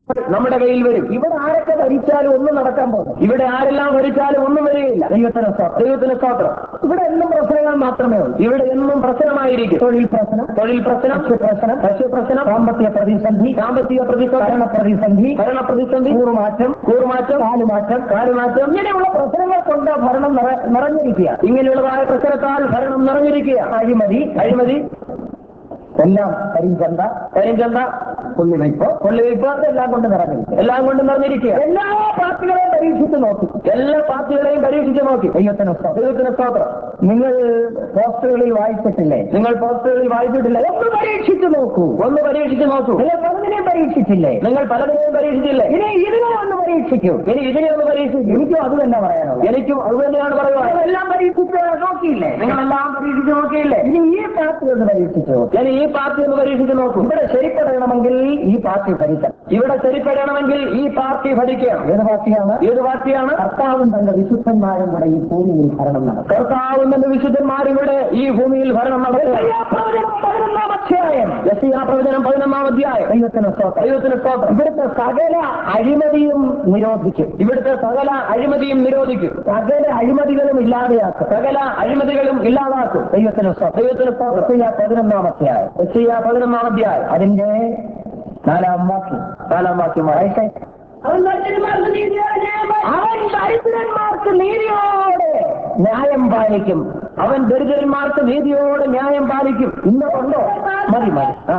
നമ്മുടെ കയ്യിൽ വരും ഇവിടെ ആരൊക്കെ ഭരിച്ചാലും ഒന്നും നടക്കാൻ പോകും ഇവിടെ ആരെല്ലാം ഭരിച്ചാലും ഒന്നും വരികയില്ല ദൈവത്തിന് സ്തോത്രം ദൈവത്തിന് സ്തോത്രം ഇവിടെ എന്നും പ്രശ്നങ്ങൾ മാത്രമേ ഉള്ളൂ ഇവിടെ എന്നും പ്രശ്നമായിരിക്കും തൊഴിൽ പ്രശ്നം തൊഴിൽ പ്രശ്നം ഭക്ഷ്യ പ്രശ്നം ഭക്ഷ്യ പ്രശ്നം സാമ്പത്തിക പ്രതിസന്ധി സാമ്പത്തിക പ്രതിസന്ധി ഭരണ പ്രതിസന്ധി ഭരണ പ്രതിസന്ധി കൂറുമാറ്റം കൂറുമാറ്റം കാലുമാറ്റം കാലുമാറ്റം ഇങ്ങനെയുള്ള പ്രശ്നങ്ങൾ കൊണ്ട് ഭരണം നിറ- നിറഞ്ഞിരിക്കുക ഇങ്ങനെയുള്ളതായ പ്രശ്നത്താൽ ഭരണം നിറഞ്ഞിരിക്കുക അഴിമതി അഴിമതി എല്ലാം കരിഞ്ചന്ത കരിഞ്ചന്ത പുള്ളിവയ്പ് കൊള്ളിവയ്പ് എല്ലാം കൊണ്ട് നിറഞ്ഞിരിക്കുക എല്ലാം കൊണ്ട് നിറഞ്ഞിരിക്കുക എല്ലാ പാർട്ടികളെയും പരീക്ഷിച്ച് നോക്കി എല്ലാ പാർട്ടികളെയും പരീക്ഷിച്ച് നോക്കി ദൈവത്തിന് സ്തോത്രം. ദൈവത്തിന് സ്തോത്രം നിങ്ങൾ പോസ്റ്ററുകളിൽ വായിച്ചിട്ടില്ലേ നിങ്ങൾ പോസ്റ്ററുകളിൽ വായിച്ചിട്ടില്ല ഒന്ന് പരീക്ഷിച്ച് നോക്കൂ ഒന്ന് പരീക്ഷിച്ച് നോക്കൂ നിങ്ങൾ പലതിനെയും പരീക്ഷിച്ചില്ലേ നിങ്ങൾ പലതിനെയും പരീക്ഷിച്ചില്ലേ ഇനി ഇതിനെ ഒന്ന് പരീക്ഷിക്കൂ ഇനി ഇതിനെ ഒന്ന് പരീക്ഷിക്കും എനിക്കും അത് തന്നെ പറയാനുള്ളത് എനിക്കും അത് തന്നെയാണ് പറയുക നിങ്ങളെല്ലാം പരീക്ഷിച്ച് നോക്കിയില്ലേ നിങ്ങളെല്ലാം പരീക്ഷിച്ച് നോക്കിയില്ലേ ഇനി ഈ പാർട്ടി ഒന്ന് പരീക്ഷിച്ചു നോക്കൂ. ഇനി ഈ പാർട്ടി ഒന്ന് പരീക്ഷിച്ച് നോക്കൂ ഇവിടെ ശരിപ്പെടണമെങ്കിൽ ഈ പാർട്ടി ഭരിക്കണം ഇവിടെ ശരിപ്പെടണമെങ്കിൽ ഈ പാർട്ടി ഭരിക്കണം ഏത് പാർട്ടിയാണ് ഏത് പാർട്ടിയാണ് കർത്താവും തന്റെ വിശുദ്ധന്മാരും കൂടെ ഈ ഭൂമിയിൽ ഭരണം നടത്തും കർത്താവും എന്ന വിശുദ്ധന്മാരിവിടെ ഈ ഭൂമിയിൽ ഭരണം നടത്തുക പതിനൊന്നാം അധ്യായം യസിയാ പ്രവചനം പതിനൊന്നാം അധ്യായം ദൈവത്തിന് സ്തോത്രം ദൈവത്തിന് സ്തോത്രം ഇവിടുത്തെ സകല അഴിമതിയും നിരോധിക്കും ഇവിടുത്തെ സകല അഴിമതിയും നിരോധിക്കും സകല അഴിമതികളും ഇല്ലാതെയാക്കും സകല അഴിമതികളും ഇല്ലാതാക്കും ദൈവത്തിന് സ്തോത്രം ദൈവത്തിന് സ്തോത്രം യശയ്യാ പതിനൊന്നാം അധ്യായം യസിയാ പതിനൊന്നാം അധ്യായം അതിന്റെ നാലാം വാക്യം നാലാം വാക്യം വായിച്ചേ അവൻ ദരിദ്രന്മാർക്ക് നീതിയോടെ ന്യായം പാലിക്കും അവൻ ദരിദ്രന്മാർക്ക് നീതിയോടെ ന്യായം പാലിക്കും ഇന്ന് കൊണ്ടോ മതി മതി ആ.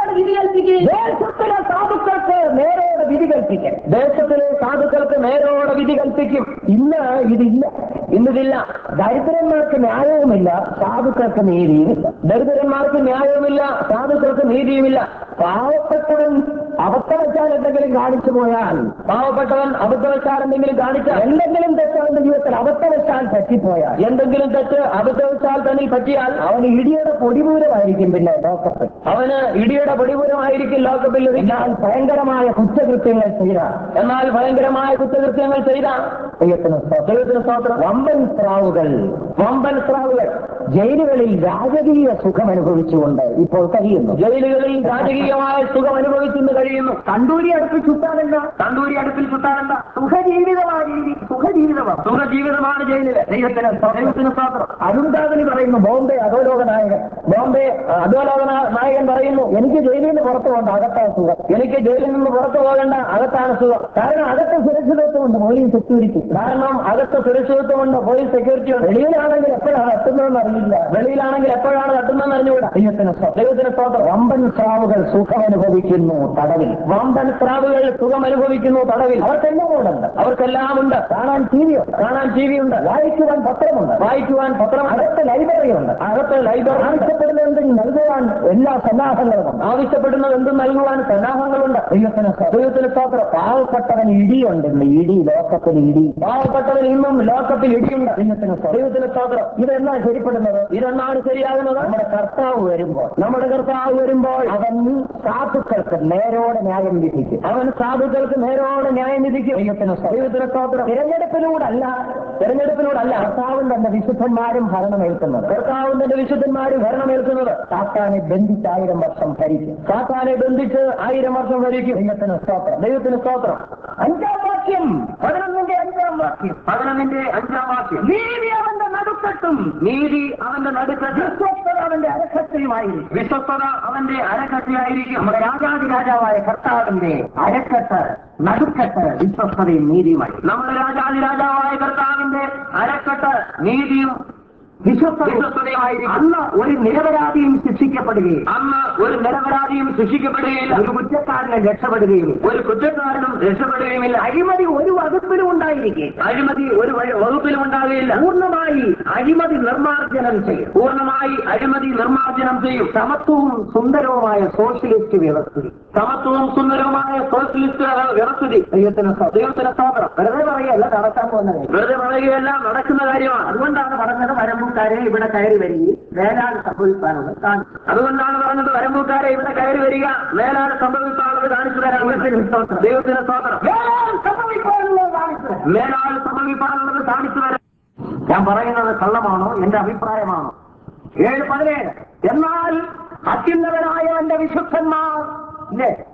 ദേശത്തിലെ സാധുക്കൾക്ക് നേരോട് വിധി കൽപ്പിക്കും ദേശത്തിലെ സാധുക്കൾക്ക് നേരോടെ വിധി കൽപ്പിക്കും ഇന്ന് ഇതില്ല ഇന്നിതില്ല ദരിദ്രന്മാർക്ക് ന്യായവുമില്ല സാധുക്കൾക്ക് നീതിയുമില്ല ദരിദ്രന്മാർക്ക് ന്യായവുമില്ല സാധുക്കൾക്ക് നീതിയുമില്ല പാവപ്പെട്ടവൻ അവസ്ഥ വെച്ചാൽ എന്തെങ്കിലും കാണിച്ചു പോയാൽ പാവപ്പെട്ടവൻ അബദ്ധവശാൽ എന്തെങ്കിലും കാണിച്ചാൽ എന്തെങ്കിലും തെറ്റവന്റെ ജീവിതത്തിൽ അവസ്ഥ വെച്ചാൽ തെറ്റിപ്പോയാൽ എന്തെങ്കിലും തെറ്റ് അബദ്ധവശാൽ തന്നിൽ പറ്റിയാൽ അവന് ഇടിയുടെ പൊടിപൂരമായിരിക്കും പിന്നെ ലോകത്ത് അവന് ഇടിയുടെ പൊടിപൂരമായിരിക്കും ലോകപ്പിൽ എന്നാൽ ഭയങ്കരമായ കുറ്റകൃത്യങ്ങൾ ചെയ്ത എന്നാൽ ഭയങ്കരമായ കുറ്റകൃത്യങ്ങൾ ചെയ്ത ദൈവത്തിന് സ്തോത്രം. ദൈവത്തിന് സ്തോത്രം വമ്പൻ സ്രാവുകൾ വമ്പൻ സ്രാവുകൾ ജയിലുകളിൽ രാജകീയ സുഖം അനുഭവിച്ചുകൊണ്ട് ഇപ്പോൾ കഴിയുന്നു ജയിലുകളിൽ രാജകീയമായ സുഖം അനുഭവിച്ചെന്ന് കഴിയുന്നു കണ്ടൂരി അടുത്ത് ചുറ്റാനെന്താ തണ്ടൂരി അടുപ്പിൽ ചുട്ടാനെന്ത സുഖജീവിതമാണ് രീതി സുഖജീവിതമാണ് സുഖജീവിതമാണ് ജയിലില് ദൈവത്തിന് സ്തോത്രം. ദൈവത്തിന് സ്തോത്രം അരുൺദാവിന് പറയുന്നു ബോംബെ അധോലോക നായകൻ ബോംബെ അധോലോകന നായകൻ പറയുന്നു എനിക്ക് ജയിലിൽ നിന്ന് പുറത്തു പോകണ്ട അകത്താ സുഖം എനിക്ക് ജയിലിൽ നിന്ന് പുറത്തു പോകേണ്ട അകത്താണ് സുഖം കാരണം അകത്ത് സുരക്ഷിതത്വമുണ്ട് പോലീസ് സെക്യൂരിറ്റി കാരണം അകത്ത് സുരക്ഷിതത്വമുണ്ട് പോലീസ് സെക്യൂരിറ്റി ഉണ്ട് വെളിയിലാണെങ്കിൽ എപ്പോഴാണ് എത്തുന്നതെന്ന് അറിയില്ല വെളിയിലാണെങ്കിൽ എപ്പോഴാണ് തട്ടുന്നതെന്ന് അറിഞ്ഞുകൂടാ ദൈവത്തിന് സ്തോത്രം. ദൈവത്തിന് സ്തോത്രം വമ്പൻ സ്രാവുകൾ സുഖം അനുഭവിക്കുന്നു തടവിൽ വമ്പൻ സ്രാവുകൾ സുഖം അനുഭവിക്കുന്നു തടവിൽ അവർക്കെല്ലാം ഉണ്ട് അവർക്കെല്ലാം ഉണ്ട് കാണാൻ ടി വി ഉണ്ട് കാണാൻ ടി വി ഉണ്ട് വായിക്കുവാൻ പത്രമുണ്ട് വായിക്കുവാൻ പത്രം അകത്ത് ലൈബ്രറി ഉണ്ട് അകത്ത് ലൈബ്രറി ആവശ്യപ്പെടുന്ന എന്തും നൽകുവാൻ എല്ലാ സന്നാഹങ്ങളുമുണ്ട് ആവശ്യപ്പെടുന്നത് എന്തും നൽകുവാൻ സന്നാഹങ്ങളുണ്ട് ദൈവത്തിന് സ്തോത്രം. ദൈവത്തിന് സ്തോത്രം പാവപ്പെട്ടവൻ ഇടിയുണ്ട് ഇന്ന് ഇടി ലോകത്തിൽ ഇടി പാവപ്പെട്ടവൻ ഇന്നും ലോകത്തിൽ ഇടിയുണ്ട് ദൈവത്തിന് സ്തോത്രം. ദൈവത്തിന് സ്തോത്രം ഇതെന്നാ ശരിപ്പെടുന്നത് ഇതെന്നാണ് ശരിയാകുന്നത് നമ്മുടെ കർത്താവ് വരുമ്പോൾ നമ്മുടെ കർത്താവ് വരുമ്പോൾ അവൻ സാധുക്കൾക്ക് നേരോടെ ന്യായം വിധിക്കും അവൻ സാധുക്കൾക്ക് നേരോടെ ന്യായം വിധിക്കും ദൈവത്തിന് സ്തോത്രം. ദൈവത്തിന് സ്തോത്രം തിരഞ്ഞെടുപ്പിലൂടല്ല തെരഞ്ഞെടുപ്പിലൂടല്ല കർത്താവും തന്റെ വിശുദ്ധന്മാരും ഭരണമേൽക്കുന്നത് കർത്താവും തന്റെ വിശുദ്ധന്മാരും ഭരണമേൽക്കുന്നത് സാത്താനെ ബന്ധിച്ച് ആയിരം വർഷം ഭരിക്കും സാത്താനെ ബന്ധിച്ച് ആയിരം വർഷം ഭരിക്കും ദൈവത്തിന് സ്തോത്രം ദൈവത്തിന് സ്തോത്രം അഞ്ചാം വാക്യം പതിനൊന്നിന്റെ അഞ്ചാം വാക്യം പതിനൊന്നിന്റെ അഞ്ചാം വാക്യം നീതി അവന്റെ നടുക്കെട്ടും നീതി അവന്റെ നടുക്കത്ത് വിശ്വസ്തത അവന്റെ അരക്കത്തിലുമായിരിക്കും വിശ്വസ്തത അവന്റെ അരക്കട്ടിയായിരിക്കും നമ്മുടെ രാജാതി രാജാവായ കർത്താവിന്റെ അരക്കെട്ട് നടുക്കെട്ട് വിശ്വസ്തതയും നീതിയുമായി നമ്മുടെ രാജാതി രാജാവായ കർത്താവിന്റെ അരക്കെട്ട് നീതിയും വിശ്വസ്തത വിശ്വസ്തതയുമായിരിക്കും അന്ന് ഒരു നിരപരാധിയും ശിക്ഷിക്കപ്പെടുകയും അന്ന് ഒരു നിരപരാധിയും ശിക്ഷിക്കപ്പെടുകയില്ല ഒരു കുറ്റക്കാരനെ രക്ഷപ്പെടുകയും ഒരു കുറ്റക്കാരനും രക്ഷപ്പെടുകയുമില്ല അഴിമതി ഒരു വകുപ്പിലും ഉണ്ടായിരിക്കും അഴിമതി ഒരു വഴി- വകുപ്പിലും ഉണ്ടാകുകയില്ല പൂർണ്ണമായി അഴിമതി നിർമ്മാർജ്ജനം ചെയ്യും പൂർണ്ണമായി അഴിമതി നിർമ്മാർജ്ജനം ചെയ്യും സമത്വവും സുന്ദരവുമായ സോഷ്യലിസ്റ്റ് വ്യവസ്ഥ സമത്വവും സുന്ദരവുമായ സോഷ്യലിസ്റ്റ് വ്യവസ്ഥിതി ദൈവത്തിന് സ്തോത്രം. ദൈവത്തിന് സ്തോത്രം വെറുതെ പറയല്ല നടക്കാൻ പോകുന്ന കാര്യം വെറുതെ പറയുകയല്ല നടക്കുന്ന കാര്യമാണ് അതുകൊണ്ടാണ് പറഞ്ഞത് വരമ്പുകാരെ ഇവിടെ കയറി വരികയും വേലാട് സംഭവിക്കാനുള്ളത് കാണിച്ചു അതുകൊണ്ടാണ് പറഞ്ഞത് വരമ്പൂക്കാരെ ഇവിടെ കയറി വരിക മേലാണ് സംഭവിക്കാനുള്ളത് കാണിച്ചു തരാം ദൈവത്തിന് സ്തോത്രം. ദൈവത്തിന് സ്തോത്രം വേലാട് സംഭവിക്കാനുള്ളത് കാണിച്ചു തരാം. മേലാൽ സംഭവിക്കാനുള്ളത് കാണിച്ചു തരാം ഞാൻ പറയുന്നത് കള്ളമാണോ എന്റെ അഭിപ്രായമാണോ ഏഴ് പതിനേഴ് എന്നാൽ അത്യുന്നതനായ എന്റെ വിശുദ്ധന്മാർ ഇല്ലേ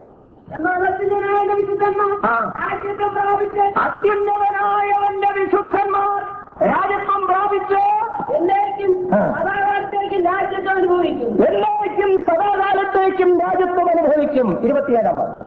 എന്നാൽ അത്യുന്നതനായ വിശുദ്ധന്മാർ ആ. രാജ്യത്വം പ്രാപിച്ച് അത്യുന്നതനായവന്റെ വിശുദ്ധന്മാർ രാജത്വം പ്രാപിച്ച് എന്നേക്കും ആ. സദാകാലത്തേക്കും രാജ്യത്വം അനുഭവിക്കും എല്ലാവർക്കും സദാകാലത്തേക്കും രാജത്വം അനുഭവിക്കും ഇരുപത്തിയേഴാം വാക്യം.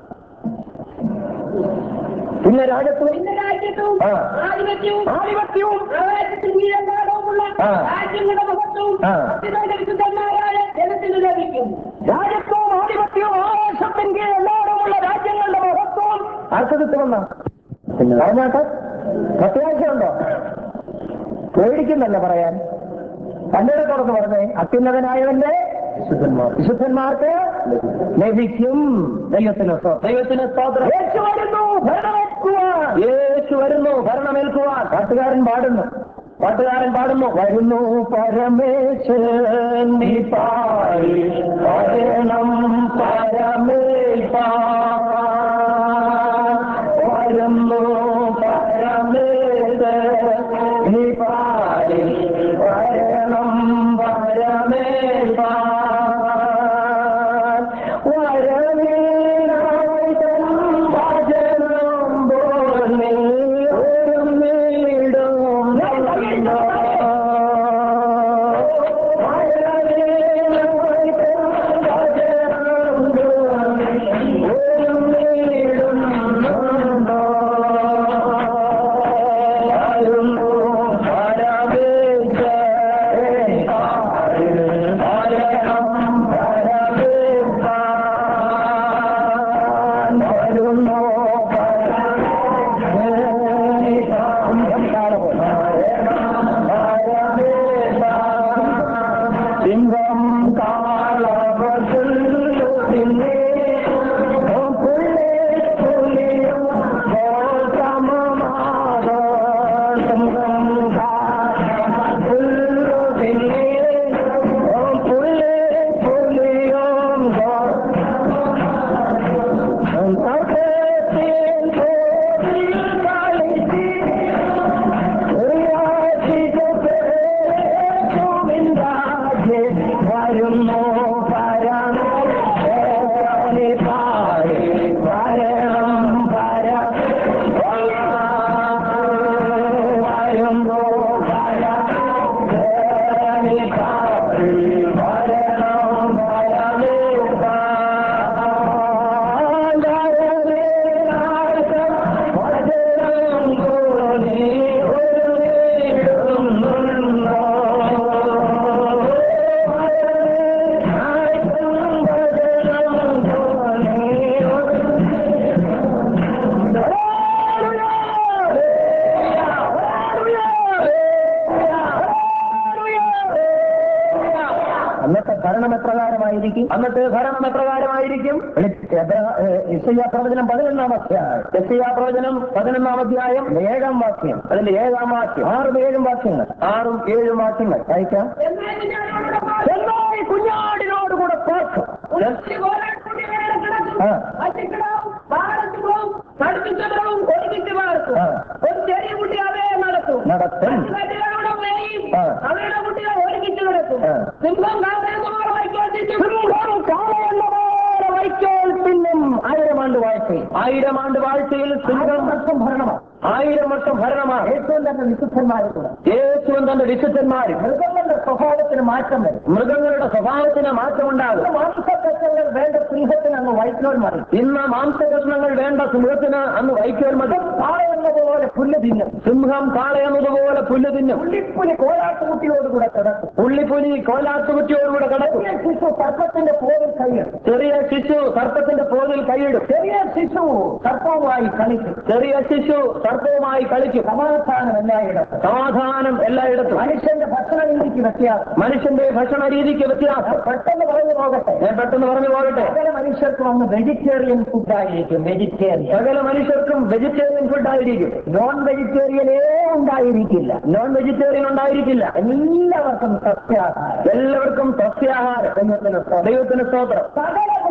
പിന്നെ രാജത്വം പിന്നെ രാജ്യത്വവും ആ. ആധിപത്യവും ആധിപത്യവും പ്രവേശത്തിൽ കീഴെല്ലാടവുമുള്ള ആ. രാജ്യങ്ങളുടെ മഹത്വവും ആ. അത്യുന്നത വിശുദ്ധന്മാരായ ജനത്തിന് ലഭിക്കും രാജത്വവും ആധിപത്യവും ആവേശത്തിന്റെ എല്ലായിടമുള്ള രാജ്യങ്ങളുടെ മഹത്വവും ആർക്ക് കിട്ടുമെന്ന പറഞ്ഞാട്ടെ പ്രത്യാശയുണ്ടോ പേടിക്കുന്നല്ല പറയാൻ കണ്ണീരെ തുറന്ന് പറഞ്ഞേ അത്യുന്നതനായവന്റെ വിശുദ്ധന്മാർ വിശുദ്ധന്മാർക്ക് ലഭിക്കും ദൈവത്തിന് സ്തോത്രം. ദൈവത്തിന് സ്തോത്രം യേശു വരുന്നു ഭരണമേൽക്കുവാൻ യേശു വരുന്നു ഭരണമേൽക്കുവാൻ പാട്ടുകാരൻ പാടുന്നു പാട്ടുകാരൻ പാടുന്നു വരുന്നു പരമേശ്വരൻ നീ പാടി വരണം പരമേൽപ്പാൻ വരുന്നു പരമേശ്വരൻ നീ പാടി വരണം പരമേൽപ്പാൻ വരവീനായിരം ഭജനം പോലെ ഒരുമിടും നന്ദോ. വരവീനായിരം ഭജനം പോലെ ഒരുമിടും നന്ദോ. വരുന്നു പരമേശ്വരൻ ഭരണം പരമേൽപ്പാൻ വരുന്നു സിംഹം കാളവത്തിൽ പിന്നെ പുള്ളേ പുലിയും ഗോതമമാക സിംഹം കാളവത്തിൽ പിന്നെ പുള്ളേ പുലിയും സകലത്തിൽ പോരിൽ കളിച്ച് വരുന്നു പരമേ പാടി വരണം പര വരുന്നു പരമേ പാടി വരണം പരമേ അന്നത്തെ ഭരണം എപ്രകാരമായിരിക്കും അന്നത്തെ ഭരണം എപ്രകാരമായിരിക്കും യശയ്യ പ്രവചനം പതിനൊന്നാം അധ്യായം യശയ്യ പ്രവചനം പതിനൊന്നാം അധ്യായം ഏഴാം വാക്യം അതിന്റെ ഏഴാം വാക്യം ആറും ഏഴും വാക്യങ്ങൾ ആറും ഏഴും വാക്യങ്ങൾ വായിക്കാം എന്നാൽ ഞാൻ അവരുടെ പാദം എന്നാൽ കുഞ്ഞാടിനോടുകൂടെ പാർക്കും ഒത്തിരി കോലാട്ടുണ്ടി മേലെ കിടക്കും. ആ. പച്ചക്കിടാവും, പാടത്തുപോകും, തടിപ്പിച്ചവരും ഒരുമിച്ച് പാർക്കും. ആ. ഒരു ചെറിയ കുട്ടി അവയെ നടത്തും നടത്തും മറ്റുള്ളവരുടെ മേയും ആ. അവരുടെ കുട്ടികൾ ഒരുമിച്ച് കിടക്കും ആ. സിംഹം കാവലെന്ന് വായിക്കാതിരിക്കും സിംഹം കാളയെന്ന പോലെ വൈക്കോൽ തിന്നും ആയിരം ആണ്ട് വാഴ്ചയിൽ ആയിരം ആണ്ട് വാഴ്ചയിൽ സിംഹം വർഷം ഭരണമാണ് ആയിരം വർഷം ഭരണമാണ് ഏറ്റവും തന്നെ വിശുദ്ധന്മാരെ കൂടെ ഏറ്റവും തന്റെ വിശുദ്ധന്മാർ മൃഗങ്ങളുടെ സ്വഭാവത്തിന് മാറ്റം വരും മൃഗങ്ങളുടെ സ്വഭാവത്തിന് മാറ്റമുണ്ടാകും മാംസകഷ്ണങ്ങൾ വേണ്ട സിംഹത്തിന് അന്ന് വൈക്കോൽ മതി ഇന്ന് മാംസകഷ്ണങ്ങൾ വേണ്ട സിംഹത്തിന് അന്ന് വൈക്കോൽ മതി കാളയെന്നതുപോലെ പുല്ല് തിന്നും സിംഹം കാളയെന്നതുപോലെ പുല്ല് തിന്നും പുള്ളിപ്പുലി കോലാട്ടുകുട്ടിയോടുകൂടെ കിടക്കും പുള്ളിപ്പുലി കോലാട്ടുകുട്ടിയോടുകൂടെ കിടക്കും ശിശു സർപ്പത്തിന്റെ പോരിൽ കൈയിടും ചെറിയ ശിശു സർപ്പത്തിന്റെ പോരിൽ കൈയിടും ചെറിയ ശിശു സർപ്പവുമായി കളിക്കും ചെറിയ ശിശു സർപ്പവുമായി കളിക്കും സമാധാനം എല്ലായിടത്തും സമാധാനം എല്ലായിടത്തും മനുഷ്യന്റെ ഭക്ഷണ രീതിക്ക് വ്യത്യാസം മനുഷ്യന്റെ ഭക്ഷണ രീതിക്ക് വ്യത്യാസം പെട്ടെന്ന് പറഞ്ഞു പോകട്ടെ ഞാൻ പെട്ടെന്ന് പറഞ്ഞു പോകട്ടെ സകല മനുഷ്യർക്കും അന്ന് വെജിറ്റേറിയൻ ഫുഡായിരിക്കും വെജിറ്റേറിയൻ സകല മനുഷ്യർക്കും വെജിറ്റേറിയൻ ഫുഡായിരിക്കും നോൺ വെജിറ്റേറിയനേ ഉണ്ടായിരിക്കില്ല നോൺ വെജിറ്റേറിയൻ ഉണ്ടായിരിക്കില്ല എല്ലാവർക്കും സസ്യാഹാരം എല്ലാവർക്കും സസ്യാഹാരം ദൈവത്തിന് സ്തോത്രം. ദൈവത്തിന് സ്തോത്രം സകല മൃഗങ്ങൾ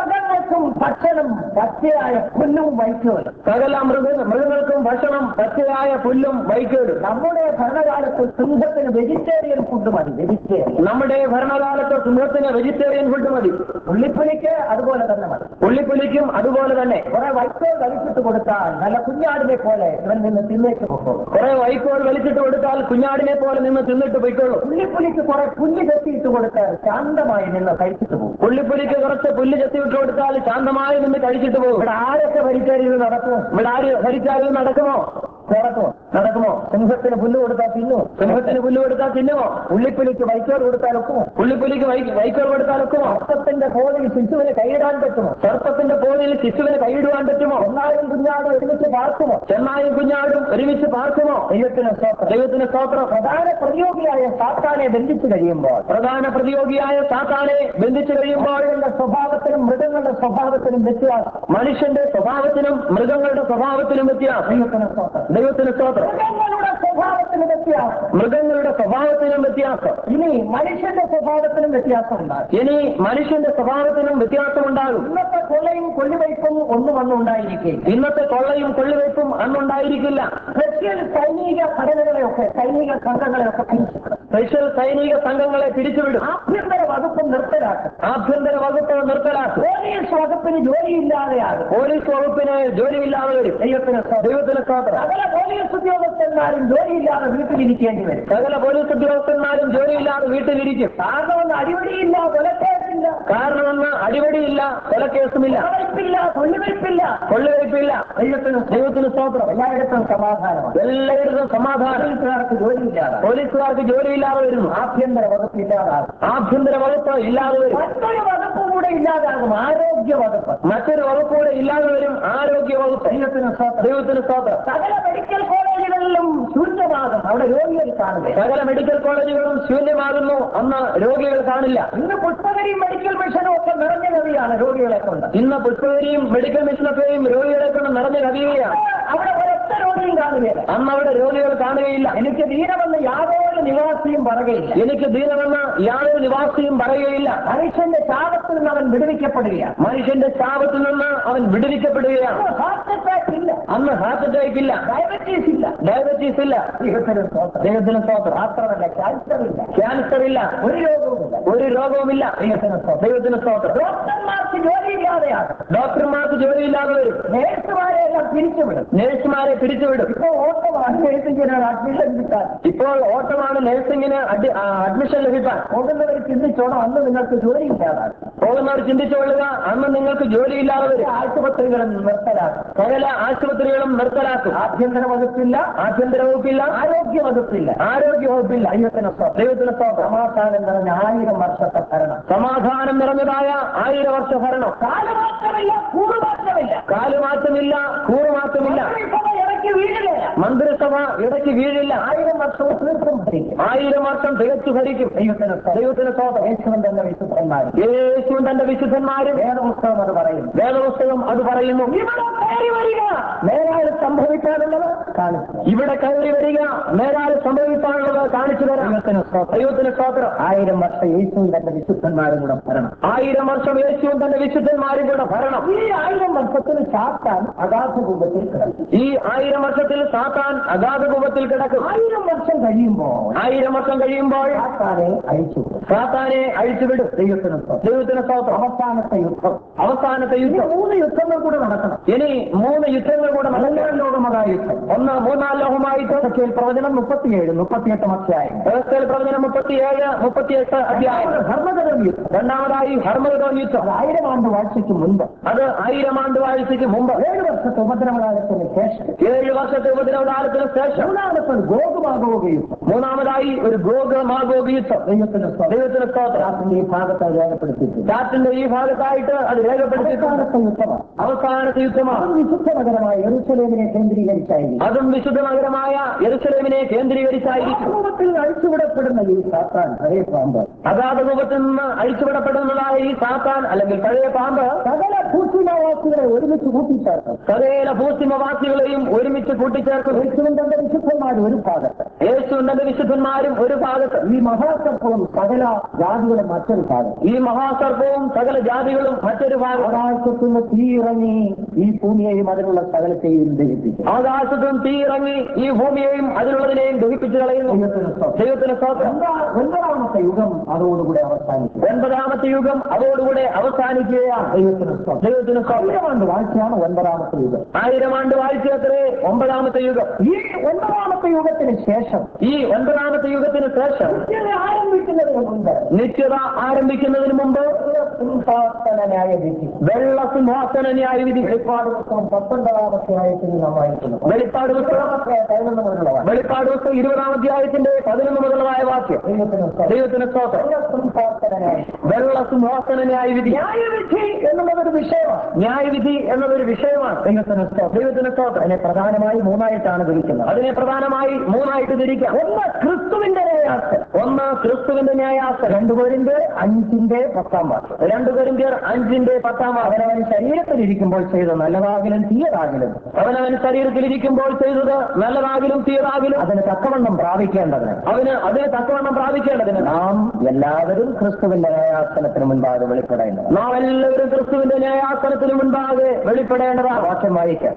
മൃഗങ്ങൾക്കും ഭക്ഷണം പച്ചയായ പുല്ലും വൈക്കോലും സകല മൃഗ മൃഗങ്ങൾക്കും ഭക്ഷണം പച്ചയായ പുല്ലും വൈക്കോലും നമ്മുടെ ഭരണകാലത്ത് സിംഹത്തിന് വെജിറ്റേറിയൻ ഫുഡ് മതി വെജിറ്റേറിയൻ നമ്മുടെ ഭരണകാലത്ത് സിംഹത്തിന് വെജിറ്റേറിയൻ ഫുഡ് മതി ഉള്ളിപ്പുലിക്ക് അതുപോലെ തന്നെ മതി ഉള്ളിപ്പുലിക്കും അതുപോലെ തന്നെ കുറെ വൈക്കോൽ വലിച്ചിട്ട് കൊടുത്താൽ നല്ല കുഞ്ഞാടിനെ പോലെ ഇവൻ നിന്ന് തിന്നേക്ക് പോകും കുറെ വൈക്കോൽ വലിച്ചിട്ട് കൊടുത്താൽ കുഞ്ഞാടിനെ പോലെ നിന്ന് തിന്നിട്ട് പൊയ്ക്കോളും ഉള്ളിപ്പുലിക്ക് കുറെ പുല്ല് കെട്ടിയിട്ട് കൊടുത്താൽ ശാന്തമായി നിന്ന് കഴിച്ചിട്ട് പോകും ഉള്ളിപ്പുലിക്ക് കുറച്ച് പുല്ല് ചെത്തിവിട്ട് കൊടുത്താൽ ശാന്തമായി നിന്ന് കഴിച്ചിട്ട് പോകും ഇവിടെ ആരൊക്കെ ഭരിക്കാരിത് നടക്കും ഇവിടെ ആര് ഭരിച്ചാലും നടക്കുമോ നടക്കുമോ നടക്കുമോ സിംഹത്തിന് പുല്ല് കൊടുത്താൽ തിന്നു സിംഹത്തിന് പുല്ല് കൊടുത്താൽ തിന്നുമോ ഉള്ളിപ്പുലിക്ക് വൈക്കോൽ കൊടുത്താൽ ഒക്കുമോ ഉള്ളിപ്പുലിക്ക് വൈ- വൈക്കോൽ കൊടുത്താൽ ഒക്കുമോ സർപ്പത്തിന്റെ കോലിൽ ശിശുവിനെ കൈയിടാൻ പറ്റുമോ സർപ്പത്തിന്റെ പോലിൽ ശിശുവിന് കൈയിടുവാൻ പറ്റുമോ ഒന്നായും കുഞ്ഞാട് ഒരുമിച്ച് പാർക്കുമോ ചെന്നായും കുഞ്ഞാടും ഒരുമിച്ച് പാർക്കുമോ ദൈവത്തിന് സ്തോത്രം ദൈവത്തിന് സ്തോത്രം പ്രധാന പ്രതിയോഗിയായ സാത്താനെ ബന്ധിച്ചു കഴിയുമ്പോൾ പ്രധാന പ്രതിയോഗിയായ സാത്താനെ ബന്ധിച്ചു കഴിയുമ്പോൾ ആളുകളുടെ സ്വഭാവത്തിനും മൃഗങ്ങളുടെ സ്വഭാവത്തിനും വ്യത്യാസം മനുഷ്യന്റെ സ്വഭാവത്തിനും മൃഗങ്ങളുടെ സ്വഭാവത്തിനും വ്യത്യാസം ദൈവത്തിന് സ്തോത്രം ദൈവത്തിന് സ്തോത്രം മൃഗങ്ങളുടെ സ്വഭാവത്തിന് വ്യത്യാസം മൃഗങ്ങളുടെ സ്വഭാവത്തിനും വ്യത്യാസം ഇനി മനുഷ്യന്റെ സ്വഭാവത്തിനും വ്യത്യാസം ഉണ്ടാകും ഇനി മനുഷ്യന്റെ സ്വഭാവത്തിനും വ്യത്യാസമുണ്ടാകും ഇന്നത്തെ കൊള്ളയും കൊള്ളിവയ്പും ഒന്നും അന്ന് ഉണ്ടായിരിക്കും ഇന്നത്തെ കൊള്ളയും കൊള്ളിവയ്പും അന്നുണ്ടായിരിക്കില്ല റഷ്യൻ സൈനിക ഘടനകളെയൊക്കെ സൈനിക സംഘങ്ങളെയൊക്കെ പിരിച്ചുവിടും. സ്പെഷ്യൽ സൈനിക സംഘങ്ങളെ പിരിച്ചുവിടും ആഭ്യന്തര വകുപ്പ് നിർത്തലാക്കും ആഭ്യന്തര വകുപ്പ് നിർത്തലാക്കും പോലീസ് വകുപ്പിന് ജോലിയില്ലാതെയാകും പോലീസ് വകുപ്പിന് ജോലിയില്ലാതെ വരും ദൈവത്തിന് സ്തോത്രം. ദൈവത്തിന് സ്തോത്രം സകല പോലീസ് ഉദ്യോഗസ്ഥന്മാരും ജോലിയില്ലാതെ വീട്ടിലിരിക്കേണ്ടി വരും സകല പോലീസ് ഉദ്യോഗസ്ഥന്മാരും ജോലിയില്ലാതെ വീട്ടിലിരിക്കും കാരണം ഒന്ന് അടിപിടിയില്ല കൊലക്കേസില്ല കാരണമെന്ന് അടിപടിയില്ല കൊലക്കേസുമില്ല കൊലവയ്പില്ല കൊള്ളിവയ്പില്ല കൊള്ളിവയ്പ്പില്ല ദൈവത്തിന് ദൈവത്തിന് സ്തോത്രം എല്ലായിടത്തും സമാധാനമാണ് എല്ലായിടത്തും സമാധാനം പോലീസുകാർക്ക് ജോലിയില്ലാതെ പോലീസുകാർക്ക് ജോലിയില്ലാതെ വരുന്നു ആഭ്യന്തര വകുപ്പ് ഇല്ലാതാകും ആഭ്യന്തര വകുപ്പ് ഇല്ലാതെ വരും മറ്റൊരു വകുപ്പ് കൂടെ ഇല്ലാതാകും ആരോഗ്യ വകുപ്പ് മറ്റൊരു വകുപ്പ് കൂടെ ഇല്ലാതെ വരും ആരോഗ്യ വകുപ്പ് ദൈവത്തിന് സ്തോത്രം. ദൈവത്തിന് സ്തോത്രം സകല മെഡിക്കൽ കോളേജുകളിലും ശൂന്യമാകും അവിടെ രോഗികൾ കാണുക സകല മെഡിക്കൽ കോളേജുകളും ശൂന്യമാകുന്നു അന്ന് രോഗികൾ കാണില്ല ഇന്ന് പുഷ്പഗിരി മെഡിക്കൽ മിഷനും ഒക്കെ നിറഞ്ഞ കവിയാണ് രോഗികളെ കൊണ്ട് ഇന്ന് പുഷ്പഗിരിയും മെഡിക്കൽ മിഷനൊക്കെയും രോഗികളെ കൊണ്ട് നിറഞ്ഞു കവിയുകയാണ് അവിടെ ഒരൊറ്റ രോഗിയും കാണുകയില്ല അന്ന് അവിടെ രോഗികൾ കാണുകയില്ല എനിക്ക് ദീനമെന്ന് യാതൊരു നിവാസിയും പറയുകയില്ല എനിക്ക് ദീനമെന്ന് യാതൊരു നിവാസിയും പറയുകയില്ല മനുഷ്യന്റെ ശാപത്തിൽ നിന്ന് അവൻ വിടുവിക്കപ്പെടുകയാണ് മനുഷ്യന്റെ ശാപത്തിൽ നിന്ന് അവൻ വിടുവിക്കപ്പെടുകയാണ് ഹാർട്ട് അറ്റാക്ക് ഇല്ല അന്ന് ഹാർട്ട് അറ്റാക്ക് ഇല്ല ഡയബറ്റീസ് ഇല്ല ഡയബറ്റീസ് ഇല്ല ദൈവത്തിന് സ്തോത്രം. ദൈവത്തിന് സ്തോത്രം മാത്രമല്ല ക്യാൻസർ ഇല്ല ക്യാൻസർ ഇല്ല ഒരു രോഗവുമില്ല ഒരു രോഗവുമില്ല ദൈവത്തിന് സ്തോത്രം. ദൈവത്തിന് സ്തോത്രം ഡോക്ടർമാർക്ക് ജോലിയില്ലാതെയാണ് ഡോക്ടർമാർക്ക് ജോലിയില്ലാതെ വരും നേഴ്സുമാരെ എല്ലാം പിരിച്ചുവിടും നഴ്സുമാരെ പിരിച്ചുവിടും ഇപ്പൊ ഓട്ടമാണ് നേഴ്സിംഗിന് അഡ്മിഷൻ കിട്ടാൻ ഇപ്പോൾ ഓട്ടമാണ് നഴ്സിംഗിന് അഡ്മി- ആ, അഡ്മിഷൻ ലഭിക്കാൻ പോകുന്നവർ ചിന്തിച്ചോണം അന്ന് നിങ്ങൾക്ക് ജോലിയില്ലാതാണ് പോകുന്നവർ ചിന്തിച്ചുകൊള്ളുക അന്ന് നിങ്ങൾക്ക് ജോലിയില്ലാതെ വരും ആശുപത്രികളും നിർത്തലാക്കും സകല ആശുപത്രികളും നിർത്തലാക്കും ആഭ്യന്തര വകുപ്പില്ല ആഭ്യന്തര വകുപ്പില്ല ആരോഗ്യ വകുപ്പില്ല ആരോഗ്യ വകുപ്പില്ല ദൈവത്തിന് സ്തോത്രം. ദൈവത്തിന് സ്തോത്രം സമാധാനം നിറഞ്ഞ ആയിരം വർഷത്തെ ഭരണം സമാധാനം നിറഞ്ഞതായ ആയിരം വർഷ ഭരണം കാലമാറ്റമില്ല കൂടുമാറ്റമില്ല കാലുമാറ്റമില്ല കൂറുമാറ്റമില്ല മന്ത്രിസഭ ഇടയ്ക്ക് വീഴുകയില്ല മന്ത്രിസഭ ഇടയ്ക്ക് വീഴില്ല ആയിരം വർഷവും തീർത്തും ഭരിക്കും ആയിരം വർഷം തികച്ചു ഭരിക്കും ദൈവത്തിന് സ്തോത്രം. ദൈവത്തിന് സ്തോത്രം യേശുവൻ തന്നെ വിശുദ്ധന്മാരും യേശുവും തന്റെ വിശുദ്ധന്മാരും വേദപുസ്തകം അത് പറയുന്നു വേദപുസ്തകം അത് പറയുന്നു ഇവിടെ കയറി വരിക നേരാൾ സംഭവിക്കാനുള്ളത് കാണിച്ചു ഇവിടെ കയറി വരിക നേരാൾ സംഭവിക്കാനുള്ളത് കാണിച്ചു തരാം ദൈവത്തിന് സ്തോത്രം. ദൈവത്തിന് സ്തോത്രം ആയിരം വർഷം യേശുവും തന്റെ വിശുദ്ധന്മാരും കൂടെ ഭരണം ആയിരം വർഷം യേശുവും തന്റെ വിശുദ്ധന്മാരും കൂടെ ഭരണം ഈ ആയിരം വർഷത്തിന് സാത്താൻ അഗാധ രൂപത്തിൽ കിടക്കും ഈ ആയിരം വർഷത്തിൽ സാത്താൻ അഗാധ കൂപത്തിൽ കിടക്കും ആയിരം വർഷം കഴിയുമ്പോൾ ആയിരം വർഷം കഴിയുമ്പോൾ സാത്താനെ അഴിച്ചു വിടും. സാത്താനെ അഴിച്ചുവിടും ദൈവത്തിന് സ്തോത്രം. ദൈവത്തിന് സ്തോത്രം അവസാനത്തെ യുദ്ധം അവസാനത്തെ ഇനി യുദ്ധം മൂന്ന് യുദ്ധങ്ങൾ കൂടെ നടക്കണം ഇനി മൂന്ന് യുദ്ധങ്ങൾ കൂടെ നടക്കും മൂന്നാം ലോകമഹാ യുദ്ധം ഒന്ന് മൂന്നാം ലോകമായിട്ട് സഖ്യയിൽ പ്രവചനം മുപ്പത്തിയേഴ് മുപ്പത്തിയെട്ട് അധ്യായം വ്യവസ്ഥയിൽ പ്രവചനം മുപ്പത്തിയേഴ് മുപ്പത്തിയെട്ട് അധ്യായം ധർമ്മകരം യുദ്ധം രണ്ടാമതായി ഹർമഗോ യുദ്ധം അത് ആയിരം ആണ്ട് വാഴ്ചയ്ക്ക് മുൻപ് അത് ആയിരം ആണ്ട് വാഴ്ചയ്ക്ക് മുമ്പ് ഏഴ് വർഷത്തെ ഉപദ്രവകാലത്തിന് ശേഷം ഏഴ് വർഷത്തെ ഉപദ്രവകാലത്തിന് ശേഷം മൂന്നാമത്തെ ഗോകുമാഗോഗ യുദ്ധം മൂന്നാമതായി ഒരു ഗോഗ മാഗോഗ യുദ്ധം ദൈവത്തിന്റെ സ്തോത്രം. ദൈവത്തിന് സ്തോത്രം ദാസന്റെ ഈ ഭാഗത്ത് അത് രേഖപ്പെടുത്തിയിട്ടുണ്ട് ചാറ്റിന്റെ ഈ ഭാഗത്തായിട്ട് അത് രേഖപ്പെടുത്തിയിട്ടുണ്ട് അവസാനത്തെ യുദ്ധമാണ് അവസാനത്തെ യുദ്ധമാണ് അതും വിശുദ്ധ നഗരമായ യെരൂശലേമിനെ കേന്ദ്രീകരിച്ചായിരിക്കും അതും വിശുദ്ധ നഗരമായ യെരുസലേമിനെ കേന്ദ്രീകരിച്ചായിരിക്കും രൂപത്തിൽ അഴിച്ചുവിടപ്പെടുന്ന ഈ സാത്താൻ അതേ പാമ്പ് അഗാധ രൂപത്തിൽ നിന്ന് അഴിച്ചുവിടപ്പെടുന്നതായ ഈ സാത്താൻ അല്ലെങ്കിൽ പഴയ പാമ്പ് സകല ഭൂഷിമാവാസികൾ ഭൂസിമവാസികളെ ഒരുമിച്ച് കൂട്ടിച്ചേർക്കും സകല ഭൂസിമവാസികളെയും ഒരുമിച്ച് കൂട്ടിച്ചേർക്കും യേശുവിൻ തന്റെ വിശുദ്ധന്മാർ ഒരു ഭാഗത്ത് യേശുവും തന്റെ വിശുദ്ധന്മാരും ഒരു ഭാഗത്ത് ഈ മഹാസർപ്പവും സകല ജാതികളും മറ്റൊരു ഭാഗത്ത് ഈ മഹാസർപ്പവും സകല ജാതികളും മറ്റൊരു ഭാഗം ആകാശത്തു നിന്ന് തീയിറങ്ങി ഈ ഭൂമിയെയും അതിനുള്ള സകലത്തെയും ദഹിപ്പിക്കും ആകാശത്തും തീയിറങ്ങി ഈ ഭൂമിയെയും അതിലുള്ളതിനെയും ദഹിപ്പിച്ചു കളയുന്നു ദൈവത്തിന് സ്തോത്രം. ദൈവത്തിന് സ്തോത്രം എന്താ ഒൻപതാമത്തെ യുഗം അതോടുകൂടി അവസാനിക്കും ഒൻപതാമത്തെ യുഗം അതോടുകൂടെ അവസാനിക്കുകയാണ് ദൈവത്തിന് സ്തോത്രം. ദൈവത്തിന് സ്തോത്രം ആയിരം ആണ്ട് വാഴ്ചയാണ് ഒൻപതാമത്തെ യുഗം ആയിരം ആണ്ട് വാഴ്ചയത്രേ ഒമ്പതാമത്തെ യുഗം ഈ ഒൻപതാമത്തെ യുഗത്തിന് ശേഷം ഈ ഒൻപതാമത്തെ യുഗത്തിന് ശേഷം നിത്യത ആരംഭിക്കുന്നതിന് മുമ്പ് നിത്യത ആരംഭിക്കുന്നതിന് മുമ്പ് സിംഹാസന ന്യായവിധി വെള്ള സിംഹാസന ന്യായവിധി വെളിപ്പാട് പുസ്തകം പത്തൊൻപതാമത്തെ ആയത്തിൽ നാം വായിക്കുന്നു വെളിപ്പാട് പുസ്തകം പതിനൊന്ന് മുതലുള്ള വാക്യം. വെളിപ്പാട് പുസ്തകം ഇരുപതാം അധ്യായത്തിന്റെ പതിനൊന്ന് മുതലായ വാക്യം ദൈവത്തിന് സ്തോത്രം. ദൈവത്തിന് സ്തോത്രം സിംഹാസന ന്യായവിധി. വെള്ള സിംഹാസന ന്യായവിധി ന്യായവിധി എന്നുള്ളതൊരു വിഷയമാണ് ന്യായവിധി എന്നതൊരു വിഷയമാണ് ദൈവത്തിന് സ്തോത്രം. ദൈവത്തിന് സ്തോത്രം അതിനെ പ്രധാനമായി മൂന്നായിട്ടാണ് തിരിക്കുന്നത് അതിനെ പ്രധാനമായി മൂന്നായിട്ട് തിരിക്കാം ഒന്ന് ക്രിസ്തുവിന്റെ ന്യായാസനം ഒന്ന് ക്രിസ്തുവിന്റെ ന്യായാസനം രണ്ടുപേരിന്റെ അഞ്ചിന്റെ പത്താം വാക്യം രണ്ടുപേരും പേർ അഞ്ചിന്റെ പത്താം വാക്യം അവനവൻ ശരീരത്തിലിരിക്കുമ്പോൾ ചെയ്ത നല്ലതാകലും തീയതാകലും അവനവൻ ശരീരത്തിലിരിക്കുമ്പോൾ ചെയ്തത് നല്ലതാകിലും തീയതാകിലും അതിന് തക്കവണ്ണം പ്രാപിക്കേണ്ടതിന് അവന് അതിന് തക്കവണ്ണം പ്രാപിക്കേണ്ടതിന് നാം എല്ലാവരും ക്രിസ്തുവിന്റെ ന്യായാസനത്തിന് മുൻപാകെ വെളിപ്പെടേണ്ടത് നാം എല്ലാവരും ക്രിസ്തുവിന്റെ ന്യായാസനത്തിന് മുൻപാകെ വെളിപ്പെടേണ്ടതാണ് വാക്യം വായിക്കാം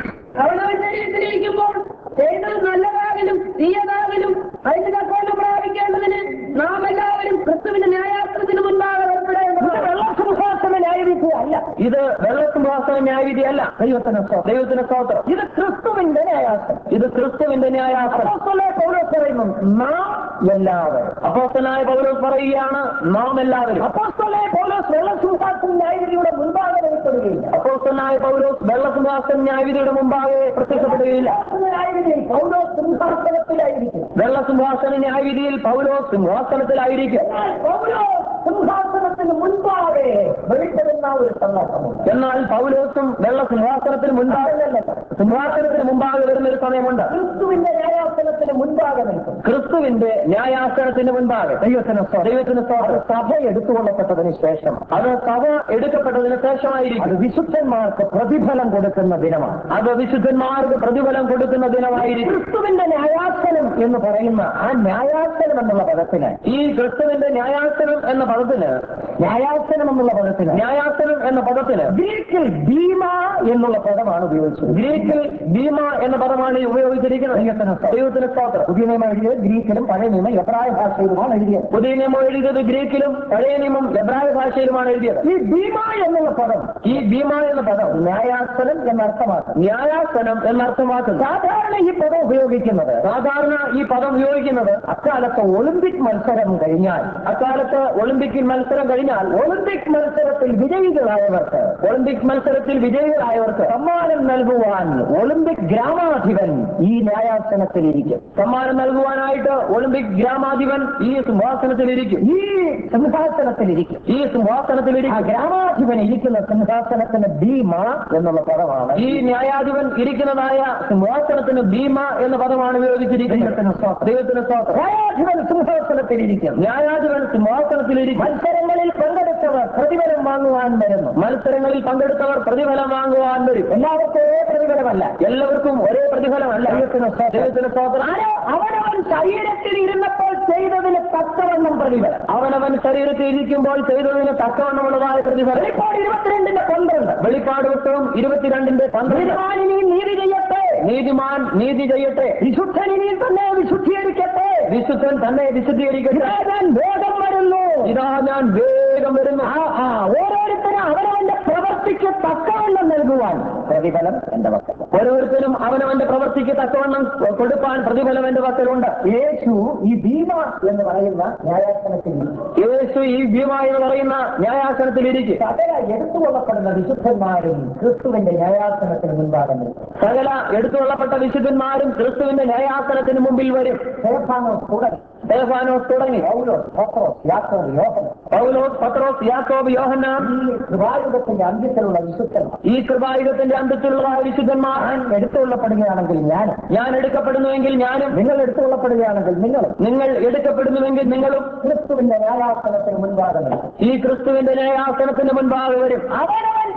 അവനവൻ ശരീരത്തിലിരിക്കുമ്പോൾ ചെയ്തത് നല്ലതാകലും തീയതാകലും അതിന് തക്കവണ്ണം പ്രാപിക്കേണ്ടതിന് നാം എല്ലാവരും ക്രിസ്തുവിന്റെ ന്യായാസനത്തിന് മുൻപാകെ ഇത് ഏർപ്പെടേണ്ടതാണ് വെള്ളസിംഹാസന ന്യായവിധി അല്ല ഇത് വെള്ളസിംഹാസന ന്യായവിധി അല്ല ദൈവത്തിന് സ്തോത്രം. ദൈവത്തിന് സ്തോത്രം ഇത് ക്രിസ്തുവിന്റെ ന്യായാസനം ഇത് ക്രിസ്തുവിന്റെ ന്യായാസനം അപ്പോസ്തലനായ പൗലോസ് പറയുന്നു നാം എല്ലാവരും അപ്പോസ്തലനായ പൗലോസ് പറയുകയാണ് നാം എല്ലാവരും അപ്പോസ്തലനായ പൗലോസ് വെള്ളസിംഹാസന ന്യായവിധിയുടെ മുൻപാകെ വെളിപ്പെടുകയില്ല അപ്പോസ്തലനായ പൗലോസ് വെള്ളസിംഹാസന ന്യായവിധിയുടെ മുമ്പാകെ പ്രത്യക്ഷപ്പെടുകയില്ല ന്യായവിധിയിൽ പൗലോസ് സിംഹാസനത്തിലായിരിക്കും വെള്ളസിംഹാസന ന്യായവിധിയിൽ പൗലോസ് സിംഹാസനത്തിലായിരിക്കും എന്നാൽ പൗലോസ് സിംഹാസനത്തിന് മുൻപാകെ വെളിപ്പെടുന്ന ഒരു സന്ദർഭമുണ്ട് എന്നാൽ പൗലോസും വെള്ള സിംഹാസനത്തിന് മുൻപാകെ സിംഹാസനത്തിന് മുമ്പാകെ വരുന്ന ഒരു സമയമുണ്ട് ക്രിസ്തുവിന്റെ ന്യായാസനത്തിന് മുൻപാകെ നിൽക്കും ക്രിസ്തുവിന്റെ ന്യായാസനത്തിന് മുൻപാകെ ദൈവത്തിന് സ്തോത്രം. ദൈവത്തിന് അത് സ്തോത്രം സഭ എടുത്തുകൊള്ളപ്പെട്ടതിന് ശേഷം അത് സഭ എടുക്കപ്പെട്ടതിന് ശേഷമായിരിക്കും അത് വിശുദ്ധന്മാർക്ക് പ്രതിഫലം കൊടുക്കുന്ന ദിനമാണ് അത് വിശുദ്ധന്മാർക്ക് പ്രതിഫലം കൊടുക്കുന്ന ദിനമായിരിക്കും ക്രിസ്തുവിന്റെ ന്യായാസനം എന്ന് പറയുന്ന ആ ന്യായാസനം എന്നുള്ള പദത്തിന് ഈ ക്രിസ്തുവിന്റെ ന്യായാസനം എന്ന പദത്തിന് ന്യായാസനം എന്നുള്ള പദത്തിന് ന്യായാസനം എന്ന പദത്തിന് ഗ്രീക്കിൽ ഭീമ എന്നുള്ള പദമാണ് ഉപയോഗിച്ചത് ഗ്രീക്കിൽ ഭീമ എന്ന പദമാണ് ഉപയോഗിച്ചിരിക്കുന്നത് ദൈവത്തിന് സ്തോത്രം. ദൈവത്തിന് സ്തോത്രം പുതിയ നിയമം എഴുതിയത് ഗ്രീക്കിലും പഴയ നിയമം എബ്രായ ഭാഷയിലുമാണ് എഴുതിയത് പുതിയ നിയമം എഴുതിയത് ഗ്രീക്കിലും പഴയ നിയമം എബ്രായ ഭാഷയിലുമാണ് എഴുതിയത് ഈ ഭീമ എന്നുള്ള പദം ഈ ഭീമ എന്ന പദം ന്യായാസനം എന്നർത്ഥമാക്കും ന്യായാസനം എന്നർത്ഥമാക്കുന്നു സാധാരണ ഈ പദം ഉപയോഗിക്കുന്നത് സാധാരണ ഈ പദം ഉപയോഗിക്കുന്നത് അക്കാലത്ത് ഒളിമ്പിക് മത്സരം കഴിഞ്ഞാൽ അക്കാലത്ത് ഒളിമ്പിക്കിൽ മത്സരം കഴിഞ്ഞാൽ ഒളിമ്പിക് മത്സരത്തിൽ വിജയികളായവർക്ക് ഒളിമ്പിക് മത്സരത്തിൽ വിജയികളായവർക്ക് സമ്മാനം നൽകുവാൻ ഒളിമ്പിക് ഗ്രാമാധിപൻ ഈ ന്യായാസനത്തിലിരിക്കും സമ്മാനം നൽകുവാനായിട്ട് ഒളിമ്പിക് ഗ്രാമാധിപൻ ഈ സിംഹാസനത്തിലിരിക്കും ഈ സിംഹാസനത്തിലിരിക്കും ഈ ആ സിംഹാസനത്തിലിരിക്കും ഗ്രാമാധിപൻ ഇരിക്കുന്ന സിംഹാസനത്തിന് ഭീമ എന്നുള്ള പദമാണ് ഈ ന്യായാധിപൻ ഇരിക്കുന്നതായ സിംഹാസനത്തിന് ഭീമ എന്ന പദമാണ് ഉപയോഗിച്ചിരിക്കുന്നത് ദൈവത്തിന് സ്തോത്രം. ദൈവത്തിന് സ്തോത്രം ന്യായാധിപൻ സിംഹാസനത്തിലിരിക്കും ന്യായാധിപൻ സിംഹാസനത്തിലിരിക്കും മത്സരങ്ങളിൽ പങ്കെടുത്തവർ പ്രതിഫലം വാങ്ങുവാൻ വരുന്നു മത്സരങ്ങളിൽ പങ്കെടുത്തവർ പ്രതിഫലം വാങ്ങുവാൻ വരും എല്ലാവർക്കും ഒരേ പ്രതിഫലമല്ല എല്ലാവർക്കും ഒരേ പ്രതിഫലമല്ല ദൈവത്തിന് സ്തോത്രം. ദൈവത്തിന് സ്തോത്രം ആരോ അവനവൻ ശരീരത്തിൽ ഇരുന്നപ്പോൾ ചെയ്തതിന് തക്കവണ്ണം പ്രതിഫലം അവനവൻ ശരീരത്തിൽ ഇരിക്കുമ്പോൾ ചെയ്തതിന് തക്കവണ്ണമുള്ളതായ പ്രതിഫലം വെളിപ്പാട് ഇരുപത്തിരണ്ടിന്റെ പന്ത്രണ്ട് വെളിപ്പാട് പുസ്തകം ഇരുപത്തിരണ്ടിന്റെ പന്ത്രണ്ട് നീതിമാനിനി നീതി ചെയ്യട്ടെ നീതിമാൻ നീതി ചെയ്യട്ടെ വിശുദ്ധനിനി തന്നെ വിശുദ്ധീകരിക്കട്ടെ വിശുദ്ധൻ തന്നെ വിശുദ്ധീകരിക്കട്ടെ ഇതാ ഞാൻ വേഗം വരുന്നു ഇതാ ഞാൻ വേഗം വരുന്നു ആ ആ ഓരോരുത്തരും അവനവന്റെ പ്രവർത്തിക്ക് തക്കവണ്ണം നൽകുവാൻ പ്രതിഫലം എന്റെ പക്കൽ ഓരോരുത്തരും അവനവന്റെ പ്രവൃത്തിക്ക് തക്കവണ്ണം കൊടുപ്പാൻ പ്രതിഫലം എന്റെ പക്കലുണ്ട് യേശു ഈ ഭീമ എന്ന് പറയുന്ന ന്യായാസനത്തിൽ യേശു ഈ ഭീമ എന്ന് പറയുന്ന ന്യായാസനത്തിലിരിക്കും സകല എടുത്തുകൊള്ളപ്പെടുന്ന വിശുദ്ധന്മാരും ക്രിസ്തുവിന്റെ ന്യായാസനത്തിന് മുൻപാകെ നിൽക്കും സകല എടുത്തുകൊള്ളപ്പെട്ട വിശുദ്ധന്മാരും ക്രിസ്തുവിന്റെ ന്യായാസനത്തിന് മുമ്പിൽ വരും സ്തേഫാനോസ് തുടങ്ങി ദേവാനോസ് തുടങ്ങി പൗലോസ് പത്രോസ് യാക്കോബ് യോഹന്നാൻ പൗലോസ് പത്രോസ് യാക്കോബ് യോഹന്നാൻ ഈ കൃപായുഗത്തിന്റെ അന്ത്യത്തിലുള്ള വിശുദ്ധന്മാർ ഈ കൃപായുഗത്തിന്റെ അന്തത്തിലുള്ള വിശുദ്ധന്മാർ ഞാൻ എടുത്തുകൊള്ളപ്പെടുകയാണെങ്കിൽ ഞാൻ ഞാൻ എടുക്കപ്പെടുന്നുവെങ്കിൽ ഞാനും നിങ്ങൾ എടുത്തുകൊള്ളപ്പെടുകയാണെങ്കിൽ നിങ്ങളും നിങ്ങൾ എടുക്കപ്പെടുന്നുവെങ്കിൽ നിങ്ങളും ക്രിസ്തുവിന്റെ ന്യായാസനത്തിന് മുൻപാകെ നിൽക്കും ഈ ക്രിസ്തുവിന്റെ ന്യായാസനത്തിന് മുൻപാകെ വരും അവനവൻ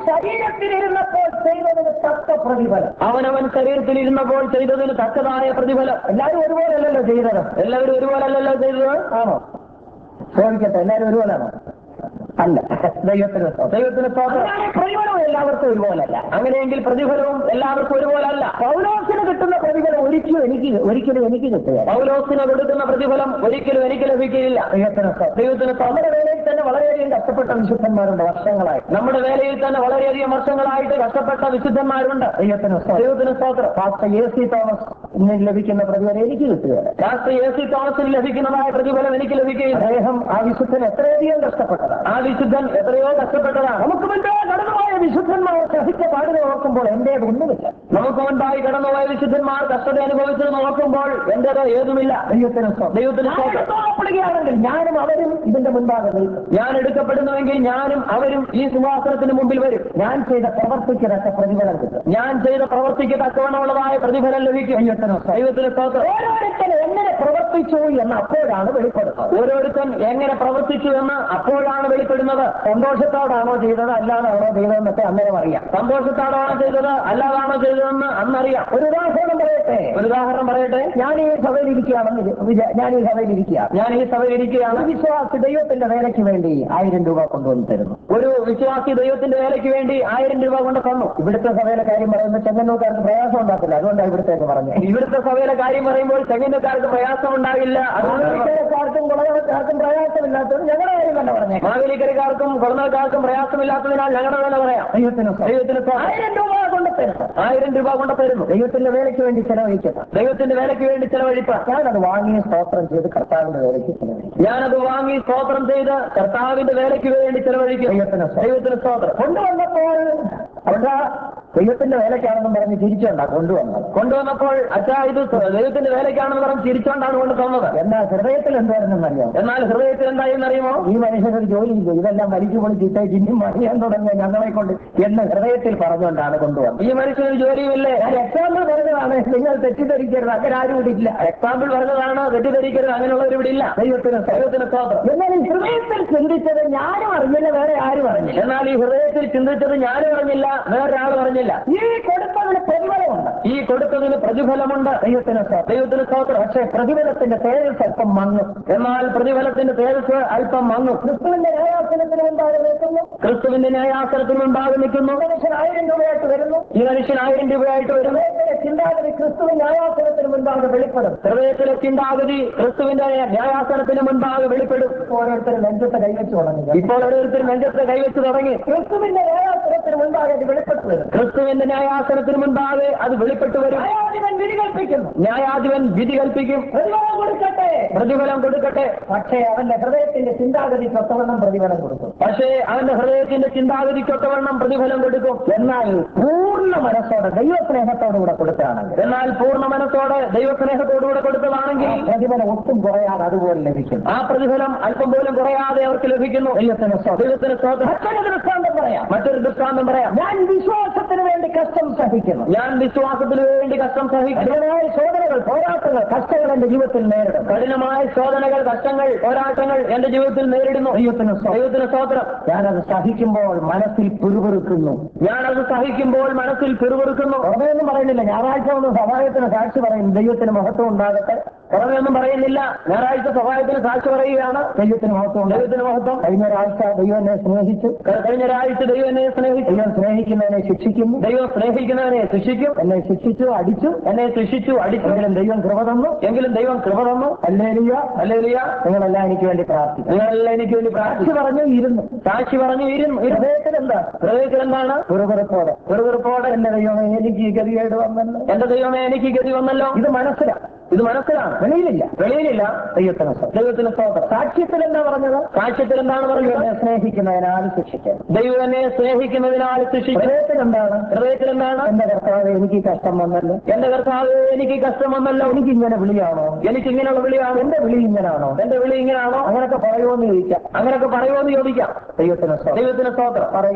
ശരീരത്തിലിരുന്നപ്പോൾ ചെയ്തതിന് തക്ക പ്രതിഫലം അവനവൻ ശരീരത്തിൽ ഇരുന്നപ്പോൾ ചെയ്തതിന് തക്കതായ പ്രതിഫലം എല്ലാവരും ഒരുപോലെയല്ലല്ലോ ചെയ്തത് എല്ലാവരും ഒരുപോലല്ലല്ലോ ചെയ്തത് ആണോ ചോദിക്കട്ടെ എല്ലാവരും ഒരുപോലാണോ അല്ല ദൈവത്തിന് സ്തോത്രം. ദൈവത്തിന് സ്തോത്രം അങ്ങനെ പ്രതിഫലം എല്ലാവർക്കും ഒരുപോലല്ല അങ്ങനെയെങ്കിൽ പ്രതിഫലവും എല്ലാവർക്കും ഒരുപോലല്ല പൗലോസിന് കിട്ടുന്ന പ്രതിഫലം ഒരിക്കലും എനിക്ക് ഒരിക്കലും എനിക്ക് കിട്ടുക പൗലോസിന് കൊടുക്കുന്ന പ്രതിഫലം ഒരിക്കലും എനിക്ക് ലഭിക്കുകയില്ല ദൈവത്തിന് സ്തോത്രം. ദൈവത്തിന് സ്തോത്രം നമ്മുടെ വേലയിൽ തന്നെ വളരെയധികം കഷ്ടപ്പെട്ട വിശുദ്ധന്മാരുണ്ട് വർഷങ്ങളായി നമ്മുടെ വേലയിൽ തന്നെ വളരെയധികം വർഷങ്ങളായിട്ട് കഷ്ടപ്പെട്ട വിശുദ്ധന്മാരുണ്ട് ദൈവത്തിന് സ്തോത്രം. ദൈവത്തിന് സ്തോത്രം പാസ്റ്റർ എ സി തോമസ് ഇന്ന് ലഭിക്കുന്ന പ്രതിഫലം എനിക്ക് കിട്ടുകയില്ല രാഷ്ട്രീയ എ സി തോമസിന് ലഭിക്കുന്നതായ പ്രതിഫലം എനിക്ക് ലഭിക്കുകയില്ല അദ്ദേഹം ആ വിശുദ്ധൻ എത്രയധികം കഷ്ടപ്പെട്ടതാണ് ആ വിശുദ്ധൻ എത്രയോ കഷ്ടപ്പെട്ടതാണ് നമുക്ക് മുൻപേ കടന്നുപോയ വിശുദ്ധന്മാർ സഹിച്ച പാടുകൾ ഓർക്കുമ്പോൾ എന്റേത് ഒന്നുമില്ല നമുക്ക് മുൻപായി കടന്നുപോയ വിശുദ്ധന്മാർ കഷ്ടത അനുഭവിച്ചത് നോക്കുമ്പോൾ എന്റേത് ഏതുമില്ല ദൈവത്തിന് സ്തോത്രം. ദൈവത്തിന് ഞാൻ സ്തോത്രം. എടുത്തോളപ്പെടുകയാണെങ്കിൽ ഞാനും അവരും ഇതിന്റെ മുൻപാകെ നിൽക്കും ഞാൻ എടുക്കപ്പെടുന്നുവെങ്കിൽ ഞാനും അവരും ഈ സിംഹാസനത്തിന് മുമ്പിൽ വരും ഞാൻ ചെയ്ത പ്രവർത്തിക്ക് തക്ക പ്രതിഫലം കിട്ടും ഞാൻ ചെയ്ത പ്രവർത്തിക്ക് തക്കവണ്ണമുള്ളതായ പ്രതിഫലം ലഭിക്കും ദൈവത്തിന് സ്തോത്രം. ദൈവത്തിന് സ്തോത്രം ഓരോരുത്തരും എങ്ങനെ പ്രവർത്തിച്ചു എന്ന് അപ്പോഴാണ് വെളിപ്പെടുന്നത് ഓരോരുത്തൻ എങ്ങനെ പ്രവർത്തിച്ചു എന്ന് അപ്പോഴാണ് വെളിപ്പെടുന്നത് സന്തോഷത്തോടാണോ ചെയ്തത് അല്ലാതാണോ ചെയ്തതെന്നൊക്കെ അന്നേരം അറിയാം സന്തോഷത്തോടാണോ ചെയ്തത് അല്ലാതാണോ ചെയ്തതെന്ന് അന്നറിയാം ഒരു ഉദാഹരണം പറയട്ടെ ഒരു ഉദാഹരണം പറയട്ടെ ഞാൻ ഈ സഭയിലിരിക്കുകയാണെന്ന് വി- വിചാ- ഞാൻ ഈ സഭയിലിരിക്കുകയാണ് ഞാൻ ഈ സഭയിൽ ഇരിക്കുകയാണ് ഒരു വിശ്വാസി ദൈവത്തിന്റെ വേലയ്ക്ക് വേണ്ടി ആയിരം രൂപ കൊണ്ടുവന്ന് തരുന്നു ഒരു വിശ്വാസി ദൈവത്തിന്റെ വേലയ്ക്ക് വേണ്ടി ആയിരം രൂപ കൊണ്ട് തന്നു ഇവിടുത്തെ സഭയിലെ കാര്യം പറയുമ്പോൾ ചെങ്ങന്നൂർക്കാർക്ക് പ്രയാസം ഉണ്ടാക്കില്ല അതുകൊണ്ടാണ് ഇവിടുത്തേക്ക് പറഞ്ഞത് ഇവിടുത്തെ സഭയിലെ കാര്യം പറയുമ്പോൾ ചെങ്ങന്നക്കാർക്ക് പ്രയാസം ഉണ്ടാകില്ല അതുകൊണ്ട് ആൾക്കാർക്കും കുളകൾക്കാർക്കും പ്രയാസമില്ലാത്തത് ഞങ്ങളുടെ കാര്യം തന്നെ പറഞ്ഞേ മാവേലിക്കരക്കാർക്കും കൊടന്നക്കാർക്കും പ്രയാസമില്ലാത്തതിനാൽ ഞങ്ങളുടെ തന്നെ പറയാം ദൈവത്തിന് സ്തോത്രം. ദൈവത്തിന് സ്തോത്രം. ആയിരം രൂപ കൊണ്ട് തരുന്നു ആയിരം രൂപ കൊണ്ട് തരുന്നു ദൈവത്തിന്റെ വേലയ്ക്ക് വേണ്ടി ചെലവഴിക്കുന്നു ദൈവത്തിന്റെ വേലയ്ക്ക് വേണ്ടി ചെലവഴിപ്പാൻ ഞാനത് വാങ്ങി സ്തോത്രം ചെയ്ത് കർത്താവിന്റെ വേലയ്ക്ക് ചെലവഴിക്കും ഞാനത് വാങ്ങി സ്തോത്രം ചെയ്ത് കർത്താവിന്റെ വേലയ്ക്ക് വേണ്ടി ചെലവഴിക്കും ദൈവത്തിന് സ്തോത്രം. ദൈവത്തിന് സ്തോത്രം കൊണ്ടുവന്നപ്പോൾ അവിടെ ദൈവത്തിന്റെ വേലയ്ക്കാണെന്നും പറഞ്ഞ് തിരിച്ചുണ്ടാ കൊണ്ടുവന്നത് കൊണ്ടുവന്നപ്പോൾ അച്ഛാ ഇത് ദൈവത്തിന്റെ വേലയ്ക്കാണെന്ന് പറഞ്ഞ് തിരിച്ചോണ്ടാണ് കൊണ്ട് തന്നത് എന്നാൽ ഹൃദയത്തിൽ എന്തായിരുന്നെന്നറിയോ എന്നാൽ ഹൃദയത്തിൽ എന്തായെന്ന് അറിയുമോ ഈ മനുഷ്യനൊരു ജോലിയില്ല ഇതെല്ലാം വലിച്ചു പൊളിച്ചിട്ട് ചിഹ്നം മറിയാൻ തുടങ്ങിയ ഞങ്ങളെ കൊണ്ട് എന്ന് ഹൃദയത്തിൽ പറഞ്ഞുകൊണ്ടാണ് കൊണ്ടുവന്നത് ഈ മനുഷ്യന് ജോലിയുമില്ലേ ഞാൻ എക്സാമ്പിൾ പറഞ്ഞതാണ് നിങ്ങൾ തെറ്റിദ്ധരിക്കരുത് അങ്ങനെ ആരും ഇവിടെ ഇല്ല എക്സാമ്പിൾ പറഞ്ഞതാണ് തെറ്റിദ്ധരിക്കരുത് അങ്ങനെയുള്ളവർ ഇവിടെ ഇല്ല ദൈവത്തിന് സ്തോത്രം. ദൈവത്തിന് സ്തോത്രം എന്നാൽ ഈ ഹൃദയത്തിൽ ചിന്തിച്ചത് ഞാനും അറിഞ്ഞില്ല വേറെ ആരും അറിഞ്ഞില്ല എന്നാൽ ഈ ഹൃദയത്തിൽ ചിന്തിച്ചത് ഞാനും പറഞ്ഞില്ല വേറൊരാൾ പറഞ്ഞില്ല ഈ കൊടുത്തതിന് പ്രതിഫലമുണ്ട് ഈ കൊടുത്തതിന് പ്രതിഫലമുണ്ട് ദൈവത്തിന് സ്തോത്രം. ദൈവത്തിന് സ്തോത്രം പക്ഷേ പ്രതിഫലത്തിന്റെ തേജസ് അല്പം മങ്ങും എന്നാൽ പ്രതിഫലത്തിന്റെ തേജസ് അല്പം മങ്ങും ക്രിസ്തുവിന്റെ ന്യായാസനത്തിന് മുമ്പാകെ നിൽക്കുന്നു ക്രിസ്തുവിന്റെ ന്യായാസനത്തിന് മുമ്പാകെ നിൽക്കുന്നു മനുഷ്യൻ ആയിരം രൂപയായിട്ട് വരുന്നു ഈ മനുഷ്യൻ ആയിരം രൂപയായിട്ട് വരുന്നു ഹൃദയത്തിലെ ചിന്താഗതി ക്രിസ്തുവിൻ ന്യായാസനത്തിന് മുൻപാകെ വെളിപ്പെടും ഹൃദയത്തിലെ ചിന്താഗതി ക്രിസ്തുവിന്റെ ന്യായാസനത്തിന് മുൻപാകെ വെളിപ്പെടും ഓരോരുത്തരും നെഞ്ചത്തെ കൈവച്ച് തുടങ്ങി ഇപ്പോൾ ഓരോരുത്തർ നെഞ്ചത്ത് കൈവച്ച് തുടങ്ങി ക്രിസ്തുവിന്റെ ന്യായാസനത്തിന് മുൻപാകെ അത് വെളിപ്പെട്ടു വരും ക്രിസ്തുവിന്റെ ന്യായാസനത്തിന് മുൻപാകെ അത് വെളിപ്പെട്ടു വരും ന്യായാധിപൻ വിധി കൽപ്പിക്കുന്നു ന്യായാധിപൻ വിധി കൽപ്പിക്കും പ്രതിഫലം കൊടുക്കട്ടെ പ്രതിഫലം കൊടുക്കട്ടെ പക്ഷേ അവന്റെ ഹൃദയത്തിന്റെ ചിന്താഗതി തൊത്തവണ്ണം പ്രതിഫലം കൊടുക്കും പക്ഷേ അവന്റെ ഹൃദയത്തിന്റെ ചിന്താഗതിക്കൊത്തവണ്ണം പ്രതിഫലം കൊടുക്കും എന്നാൽ പൂർണ്ണ മനസ്സോടെ ദൈവസ്നേഹത്തോടുകൂടെ കൊടുക്കുകയാണെങ്കിൽ എന്നാൽ പൂർണ്ണ മനസ്സോടെ ദൈവസ്നേഹത്തോടുകൂടെ കൊടുത്തതാണെങ്കിൽ ആ പ്രതിഫലം ഒട്ടും കുറയാതെ അതുപോലെ ലഭിക്കും ആ പ്രതിഫലം അല്പം പോലും കുറയാതെ അവർക്ക് ലഭിക്കുന്നു ദൈവത്തിന് സ്തോത്രം. ദൈവത്തിന് സ്തോത്രം. മറ്റൊരു ദൃഷ്ടാന്തം പറയാം മറ്റൊരു ദൃഷ്ടാന്തം പറയാം ഞാൻ വിശ്വാസത്തിന് വേണ്ടി കഷ്ടം സഹിക്കുന്നു ഞാൻ വിശ്വാസത്തിന് വേണ്ടി കഷ്ടം സഹിക്കുന്നു കഠിനമായ ശോധനകൾ പോരാട്ടങ്ങൾ കഷ്ടങ്ങൾ എന്റെ ജീവിതത്തിൽ നേരിടും കഠിനമായ ശോധനകൾ കഷ്ടങ്ങൾ പോരാട്ടങ്ങൾ എന്റെ ജീവിതത്തിൽ നേരിടുന്നു ദൈവത്തിന് സ്തോത്രം. ദൈവത്തിന് സ്തോത്രം ഞാനത് സഹിക്കുമ്പോൾ മനസ്സിൽ പിറുപിറുക്കുന്നു ഞാനത് സഹിക്കുമ്പോൾ മനസ്സിൽ പിറുപിറുക്കുന്നു പുറമേയൊന്നും പറയുന്നില്ല ഞായറാഴ്ച ഒന്ന് സഹായത്തിന് സാക്ഷി പറയും ദൈവത്തിന് മഹത്വം ഉണ്ടാകട്ടെ പുറമെയൊന്നും പറയുന്നില്ല ഞായറാഴ്ച സഹായത്തിന് സാക്ഷി പറയുകയാണ് ദൈവത്തിന് മഹത്വം ഉണ്ടാകട്ടെ ദൈവത്തിന് മഹത്വം കഴിഞ്ഞ ഒരാഴ്ച ദൈവം എന്നെ സ്നേഹിച്ചു ക- കഴിഞ്ഞ ഒരാഴ്ച ദൈവം എന്നെ സ്നേഹിച്ചു ദൈവം സ്നേഹിക്കുന്നതിനെ ശിക്ഷിക്കുന്നു ദൈവം സ്നേഹിക്കുന്നവനെ ശിക്ഷിക്കും എന്നെ ശിക്ഷിച്ചു അടിച്ചു എന്നെ ശിക്ഷിച്ചു അടിച്ചു എങ്കിലും ദൈവം കൃപ തന്നു എങ്കിലും ദൈവം കൃപ തന്നു അല്ലേലിയ അല്ലേലിയ നിങ്ങളെല്ലാം എനിക്ക് വേണ്ടി പ്രാർത്ഥിക്കും നിങ്ങളെല്ലാം എനിക്ക് വേണ്ടി സാക്ഷി പ്രാർത്ഥിച്ചു പറഞ്ഞു ഇരുന്നു സാക്ഷി പറഞ്ഞു ഇരുന്നു ഇരുന്നു. ഹൃദയത്തിൽ എന്താ ഹൃദയത്തിൽ എന്താണ് പിറുപിറുപ്പോടെ വെറുതെറുപ്പോടെ എന്റെ ദൈവമേ എനിക്ക് ഈ ഗതികേട് വന്നല്ലോ എന്റെ ദൈവമേ എനിക്ക് ഗതി വന്നല്ലോ ഇത് മനസ്സിലാണ് ഇത് മനസ്സിലാണ് വെളിയിലില്ല വെളിയിലില്ല ദൈവത്തിന് സ്തോത്രം. ദൈവത്തിന് സ്തോത്രം സാക്ഷ്യത്തിൽ എന്താ പറഞ്ഞത് സാക്ഷ്യത്തിൽ എന്താണ് ദൈവം പറഞ്ഞത് എന്നെ സ്നേഹിക്കുന്നതിനാൽ ശിക്ഷിക്കാൻ ദൈവം എന്നെ സ്നേഹിക്കുന്നതിനാൽ ശിക്ഷിച്ചു ഹൃദയത്തിൽ എന്താണ് ഹൃദയത്തിൽ എന്താണ് എന്റെ കർത്താവ് എനിക്ക് ഈ കഷ്ടം വന്നല്ലോ എന്റെ കർത്താവ് എനിക്ക് കഷ്ടം വന്നല്ലോ എനിക്ക് ഇങ്ങനെ വിളിയാണോ എനിക്ക് ഇങ്ങനെയുള്ള വിളിയാണ് എന്റെ വിളി ഇങ്ങനാണോ എന്റെ വിളി ഇങ്ങനെയാണോ അങ്ങനൊക്കെ പറയുമോന്ന് ചോദിക്കാം അങ്ങനെയൊക്കെ പറയുമോ എന്ന് ചോദിക്കാം ദൈവത്തിന് സ്തോത്രം. ദൈവത്തിന് സ്തോത്രം പറയും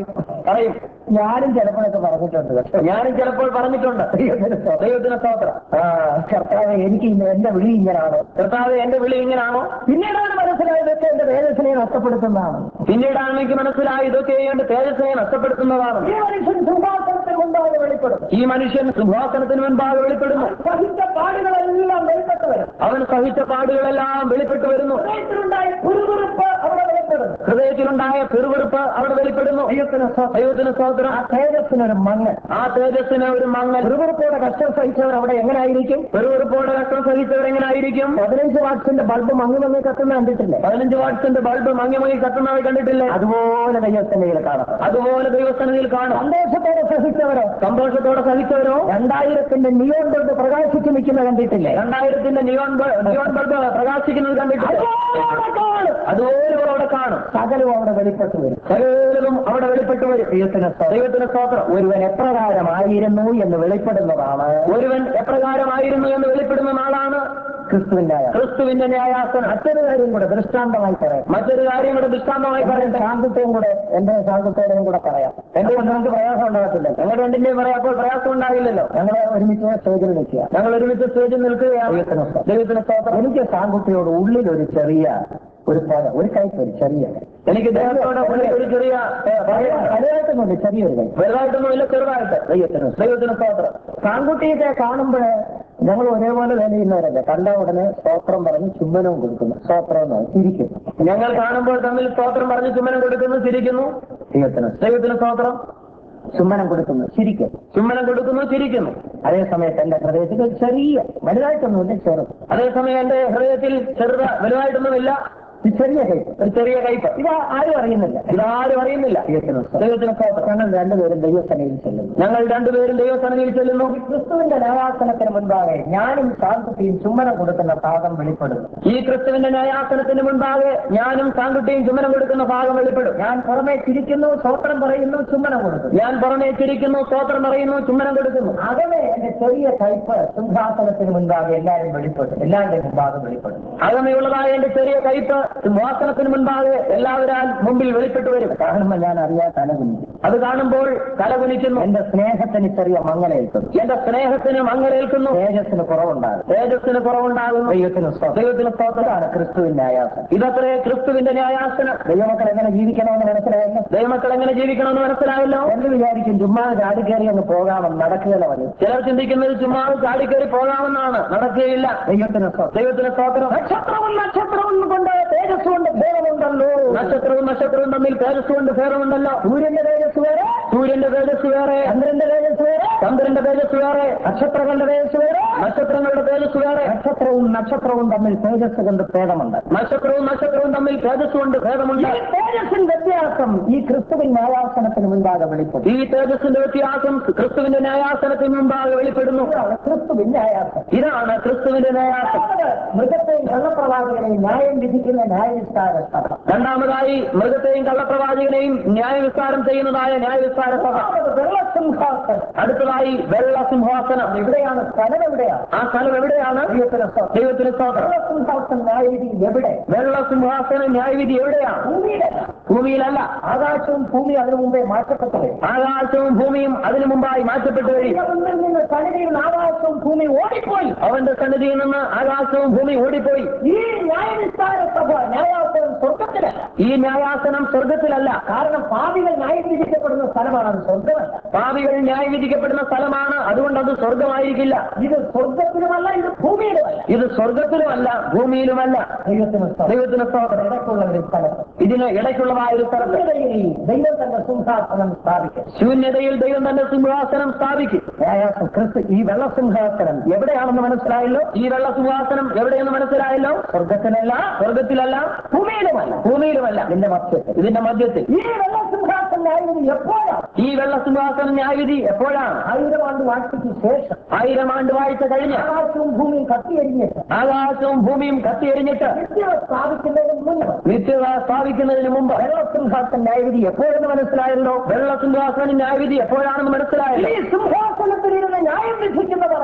പറയും ഞാനും ചിലപ്പോഴൊക്കെ പറഞ്ഞിട്ടുണ്ട് കേട്ടോ. ഞാനും ചിലപ്പോൾ പറഞ്ഞിട്ടുണ്ട് ദൈവത്തിന് സ്തോത്രം. ദൈവത്തിന് സ്തോത്രം ആ, കർത്താവേ എനിക്ക് ഇന്ന് എന്റെ വിളി ഇങ്ങനാണ് കർത്താവ് എന്റെ വിളി ഇങ്ങനാണോ പിന്നീടാണ് മനസ്സിലായതൊക്കെ എന്റെ തേജസ്സിനെ നഷ്ടപ്പെടുത്തുന്നതാണ് പിന്നീടാണ് എനിക്ക് മനസ്സിലായി ഇതൊക്കെ എന്റെ തേജസ്സിനെ നഷ്ടപ്പെടുത്തുന്നതാണ് ഈ മനുഷ്യൻ സിംഹാസനത്തിൽ മുമ്പാകെ വെളിപ്പെടും ഈ മനുഷ്യൻ സിംഹാസനത്തിന് മുൻപാകെ വെളിപ്പെടുന്നു സഹിച്ച പാടുകളെല്ലാം വെളിപ്പെട്ടു വരും അവൻ സഹിച്ച പാടുകളെല്ലാം വെളിപ്പെട്ടു വരുന്നു ഹൃദയത്തിലുണ്ടായ കുറുകുറുപ്പ് അവിടെ വെളിപ്പെടും ഹൃദയത്തിലുണ്ടായ പിറുവിറുപ്പ് അവിടെ വെളിപ്പെടുന്നു ദൈവത്തിന് സ്തോത്രം. ദൈവത്തിന് സ്തോത്രം ആ തേജസ്സിനൊരു മങ്ങൽ ആ തേജസ്സിന് ഒരു മങ്ങൽ കുറുകുറുപ്പോടെ കഷ്ടം സഹിച്ചവർ അവിടെ എങ്ങനെയായിരിക്കും പിറുവിറുപ്പോടെ കഷ്ടം സഹിച്ചവരെങ്ങനായിരിക്കും പതിനഞ്ച് വാട്സിന്റെ ബൾബ് മങ്ങി മങ്ങി കത്തുന്ന കണ്ടിട്ടില്ലേ പതിനഞ്ച് വാട്സിന്റെ ബൾബ് മങ്ങി മങ്ങി കത്തുന്നവർ കണ്ടിട്ടില്ലേ അതുപോലെ ദൈവത്തിന്റെ കയ്യിൽ കാണാം അതുപോലെ ദൈവസന്നിധിയിൽ കാണും സന്തോഷത്തോടെ സഹിച്ചവരോ സന്തോഷത്തോടെ സഹിച്ചവരോ രണ്ടായിരത്തിന്റെ നിയോൺ ബൾബ് പ്രകാശിച്ചു നിൽക്കുന്ന കണ്ടിട്ടില്ലേ രണ്ടായിരത്തിന്റെ നിയോൺ ബ- നിയോൺ ബൾബ് പ്രകാശിക്കുന്നത് കണ്ടിട്ടില്ലേ അതുപോലെ കാണും. അതുപോലെ അവിടെ കാണും സകലവും അവിടെ വെളിപ്പെട്ടു വരും സകലതും അവിടെ വെളിപ്പെട്ടു വരും ദൈവത്തിന് സ്തോത്രം. ദൈവത്തിന് സ്തോത്രം ഒരുവൻ എപ്രകാരമായിരുന്നു എന്ന് വെളിപ്പെടുന്നതാണ് ഒരുവൻ എപ്രകാരമായിരുന്നു എന്ന് വെളിപ്പെടുന്ന നാളാണ് ക്രിസ്തുവിന്റെ ആയ ക്രിസ്തുവിന്റെ ന്യായാസനം മറ്റൊരു കാര്യം കൂടെ ദൃഷ്ടാന്തമായി പറയാം മറ്റൊരു കാര്യം കൂടെ ദൃഷ്ടാന്തമായി എന്റെ പറയട്ടെ ശാന്തത്തെയും കൂടെ എന്റെ ശാന്തത്തോടെയും കൂടെ പറയാം എന്റെ കൊണ്ട് നമുക്ക് പ്രയാസം ഉണ്ടാകത്തില്ല ഞങ്ങൾ രണ്ടിന്റെയും പറയാം അപ്പോൾ പ്രയാസം ഉണ്ടാകില്ലല്ലോ ഞങ്ങൾ ഒരുമിച്ച് സ്റ്റേജിൽ നിൽക്കുക ഞങ്ങൾ ഒരുമിച്ച് സ്റ്റേജിൽ നിൽക്കുകയാണ് ദൈവത്തിന് സ്തോത്രം. ദൈവത്തിന് സ്തോത്രം എനിക്ക് സാങ്കുട്ടിയോട് ഉള്ളിൽ ഒരു ചെറിയ ഒരു പഴ ഒരു കൈപ്പ് ഒരു ചെറിയ കൈ. എനിക്ക് ദേഹത്തോടെ ഉള്ളിൽ ഒരു ചെറിയ ഏ, ഭയം. വലുതായിട്ടൊന്നുമില്ല ചെറിയൊരു കൈ വലുതായിട്ടൊന്നുമില്ല ചെറുതായിട്ട് ദൈവത്തിന് സ്തോത്രം. ദൈവത്തിന് സ്തോത്രം സാങ്കുട്ടിയൊക്കെ കാണുമ്പോൾ ഞങ്ങൾ ഒരേപോലെ വേല ചെയ്യുന്നവരല്ലേ കണ്ട ഉടനെ സ്തോത്രം പറഞ്ഞ് ചുമ്മനവും കൊടുക്കുന്നു സ്തോത്രം എന്ന് പറയും. ചിരിക്കും ഞങ്ങൾ കാണുമ്പോൾ തമ്മിൽ സ്തോത്രം പറഞ്ഞ് ചുമ്മനം കൊടുക്കുന്നു ചിരിക്കുന്നു ദൈവത്തിന് സ്തോത്രം. ദൈവത്തിന് സ്തോത്രം ചുമ്മനം കൊടുക്കുന്നു ചിരിക്കും ചുമ്മനം കൊടുക്കുന്നു ചിരിക്കുന്നു അതേ സമയത്ത് എന്റെ ഹൃദയത്തിൽ ഒരു ചെറിയ വലുതായിട്ടൊന്നുമില്ല ചെറു അതേസമയം എന്റെ ഹൃദയത്തിൽ ചെറുത വലുതായിട്ടൊന്നുമില്ല ഈ ചെറിയ കൈ ഒരു ചെറിയ കയ്പ് ഇത് ആരും അറിയുന്നില്ല ഇതാരും അറിയുന്നില്ല ദൈവത്തിന് സ്തോത്രം. ദൈവത്തിന് സ്തോത്രം ഞങ്ങൾ രണ്ടുപേരും ദൈവസനയിൽ ചെല്ലുന്നു ഞങ്ങൾ രണ്ടുപേരും ദൈവസന്നിധിയിൽ ചെല്ലുന്നു ക്രിസ്തുവിന്റെ ന്യായാസനത്തിന് മുൻപാകെ ഞാനും ശാന്തത്തെയും ചുമ്മനം കൊടുക്കുന്ന ഭാഗം വെളിപ്പെടുന്നു ഈ ക്രിസ്തുവിന്റെ ന്യായാസനത്തിന് മുൻപാകെ ഞാനും സാങ്കുട്ടിയും ചുമനം കൊടുക്കുന്ന ഭാഗം വെളിപ്പെടും ഞാൻ പുറമെ ചിരിക്കുന്നു സ്വത്രം പറയുന്നു ചുമ്മനം കൊടുക്കുന്നു ഞാൻ പുറമേ ചിരിക്കുന്നു സ്തോത്രം പറയുന്നു ചുമനം കൊടുക്കുന്നു അകമേ എന്റെ ചെറിയ കയ്പ് സിംഹാസനത്തിന് മുൻപാകെ എല്ലാവരും വെളിപ്പെടും എല്ലാവരുടെയും മുൻപാകെ വെളിപ്പെടും അകമയുള്ളതായ എന്റെ ചെറിയ കയ്പ് സിംഹാസനത്തിന് മുൻപാകെ എല്ലാവരാൽ മുമ്പിൽ വെളിപ്പെട്ടു വരും കാണുമ്പോൾ ഞാൻ അറിയാൻ തലകുനിക്കും അത് കാണുമ്പോൾ തലകുനിക്കുന്നു എന്റെ സ്നേഹത്തിന് ചെറിയ മങ്ങലേൽക്കുന്നു എന്റെ സ്നേഹത്തിന് മങ്ങലേൽക്കുന്നു തേജസ്സിന് കുറവുണ്ടാകും തേജസ്സിന് കുറവുണ്ടാകുന്നു ദൈവത്തിന് സ്തോത്രം. ദൈവത്തിന് സ്തോത്രം ഇതാണ് ക്രിസ്തുവിന്റെ ന്യായാസനം ഇതത്രേ ക്രിസ്തുവിന്റെ ന്യായാസനം ദൈവമക്കൾ എങ്ങനെ ജീവിക്കണമെന്ന് മനസ്സിലായല്ലോ ദൈവമക്കൾ എങ്ങനെ ജീവിക്കണമെന്ന് മനസ്സിലായല്ലോ എന്ന് വിചാരിക്കും ചുമ്മാ ചാടിക്കയറി അങ്ങ് പോകാമെന്ന് നടക്കുകയില്ല മതി ചിലർ ചിന്തിക്കുന്നത് ചുമ്മാ ചാടിക്കയറി പോകാമെന്നാണ് നടക്കുകയില്ല ദൈവത്തിന് സ്തോത്രം. ദൈവത്തിന് സ്തോത്രം നക്ഷത്രവും നക്ഷത്രവും കൊണ്ട് തേജസ് കൊണ്ട് ഭേദമുണ്ടല്ലോ നക്ഷത്രവും നക്ഷത്രവും തമ്മിൽ തേജസ് കൊണ്ട് ഭേദമുണ്ടല്ലോ സൂര്യന്റെ തേജസ് വേറെ സൂര്യന്റെ തേജസ് വേറെ ചന്ദ്രന്റെ തേജസ് വേറെ ചന്ദ്രന്റെ തേജസ് വേറെ നക്ഷത്രങ്ങളുടെ തേജസ് വേറെ നക്ഷത്രങ്ങളുടെ തേജസ് വേറെ നക്ഷത്രവും നക്ഷത്രവും തമ്മിൽ തേജസ് കൊണ്ട് ഭേദമുണ്ട് നക്ഷത്രവും നക്ഷത്രവും തമ്മിൽ തേജസ് കൊണ്ട് ഭേദമുണ്ട് ഈ തേജസ്സിന്റെ വ്യത്യാസം ഈ ക്രിസ്തുവിൻ ന്യായാസനത്തിന് മുൻപാകെ വെളിപ്പെടും ഈ തേജസ്സിന്റെ വ്യത്യാസം ക്രിസ്തുവിന്റെ ന്യായാസനത്തിന് മുമ്പാകെ വെളിപ്പെടുന്നു ഇതാണ് ക്രിസ്തുവിൻ ന്യായാസനം ഇതാണ് ക്രിസ്തുവിന്റെ ന്യായാസം രണ്ടാമത് മൃഗത്തെയും കള്ളപ്രവാചകനെയും ന്യായം വിധിക്കുന്ന ന്യായവിസ്താര സഭ രണ്ടാമതായി മൃഗത്തെയും കള്ളപ്രവാചകനെയും ന്യായവിസ്താരം ചെയ്യുന്നതായ ന്യായവിസ്താര സഭ രണ്ടാമത് വെള്ളസിംഹാസനം അടുത്തതായി വെള്ള സിംഹാസനം എവിടെയാണ് സ്ഥലം എവിടെയാണ് ആ സ്ഥലം എവിടെയാണ് ദൈവത്തിന് സ്തോത്രം. ദൈവത്തിന് സ്തോത്രം വെള്ളസിംഹാസനം ന്യായവിധി എവിടെ വെള്ള സിംഹാസനം ന്യായവിധി എവിടെയാണ് ഭൂമിയിലല്ല ഭൂമിയിലല്ല ആകാശവും ഭൂമി അതിനു മുമ്പേ മാറ്റപ്പെട്ടു ആകാശവും ഭൂമിയും അതിനു മുമ്പായി മാറ്റപ്പെട്ടു കഴിയും മുന്നിൽ നിന്ന് സന്നിധിയിൽ ആകാശവും ഭൂമി ഓടിപ്പോയി അവന്റെ സന്നിധിയിൽ നിന്ന് ആകാശവും ഭൂമി ഓടിപ്പോയി ഈ ന്യായവിസ്താര സഭ ന്യായാസനം സ്വർഗത്തിലല്ല ഈ ന്യായാസനം സ്വർഗത്തിലല്ല കാരണം പാപികൾ ന്യായം വിധിക്കപ്പെടുന്ന സ്ഥലമാണ് അത് സ്വർഗമല്ല പാപികൾ ന്യായം വിധിക്കപ്പെടുന്ന സ്ഥലമാണ് അതുകൊണ്ട് അത് സ്വർഗമായിരിക്കില്ല ഇത് സ്വർഗത്തിലുമല്ല ഇത് ഭൂമിയിലുമല്ല ഇത് സ്വർഗത്തിലുമല്ല ഭൂമിയിലുമല്ല ദൈവത്തിന് സ്തോത്രം. ദൈവത്തിന് സ്തോത്രം ഇടയ്ക്കുള്ള ഒരു സ്ഥലത്ത് ഇതിന് ഇടയ്ക്കുള്ളതായ ഒരു സ്ഥലത്ത് ശൂന്യതയിൽ ദൈവം തന്റെ സിംഹാസനം സ്ഥാപിക്കും ശൂന്യതയിൽ ദൈവം തന്റെ സിംഹാസനം സ്ഥാപിക്കും ന്യായാസം ക്രിസ്തു ഈ വെള്ളസിംഹാസനം എവിടെയാണെന്ന് മനസ്സിലായല്ലോ ഈ വെള്ള സിംഹാസനം എവിടെയെന്ന് മനസ്സിലായല്ലോ സ്വർഗത്തിലല്ല സ്വർഗത്തിലല്ല ഭൂമിയിലുമല്ല ഭൂമിയിലുമല്ല ഇതിന്റെ മധ്യത്തിൽ ഇതിന്റെ മധ്യത്തിൽ ഈ വെള്ളസിംഹാസനം ന്യായവിധി എപ്പോഴാണ് ഈ വെള്ള സിംഹാസനം ന്യായവിധി എപ്പോഴാണ് ആയിരം ആണ്ട് വാഴ്ചയ്ക്ക് ശേഷം ആയിരം ആണ്ട് വാഴ്ച കഴിഞ്ഞ് ആകാശവും ഭൂമിയും കത്തിയരിഞ്ഞിട്ട് ആകാശവും ഭൂമിയും കത്തിയെരിഞ്ഞിട്ട് നിത്യത സ്ഥാപിക്കുന്നതിന് മുന്നേ നിത്യത സ്ഥാപിക്കുന്നതിന് മുമ്പ് വെള്ളസിംഹാസനം ന്യായവിധി എപ്പോഴെന്ന് മനസ്സിലായല്ലോ വെള്ള സിംഹാസനം ന്യായവിധി എപ്പോഴാണെന്ന് മനസ്സിലായല്ലോ ഈ സിംഹാസനത്തിലിരുന്ന് ന്യായം വിധിക്കുന്നവരാ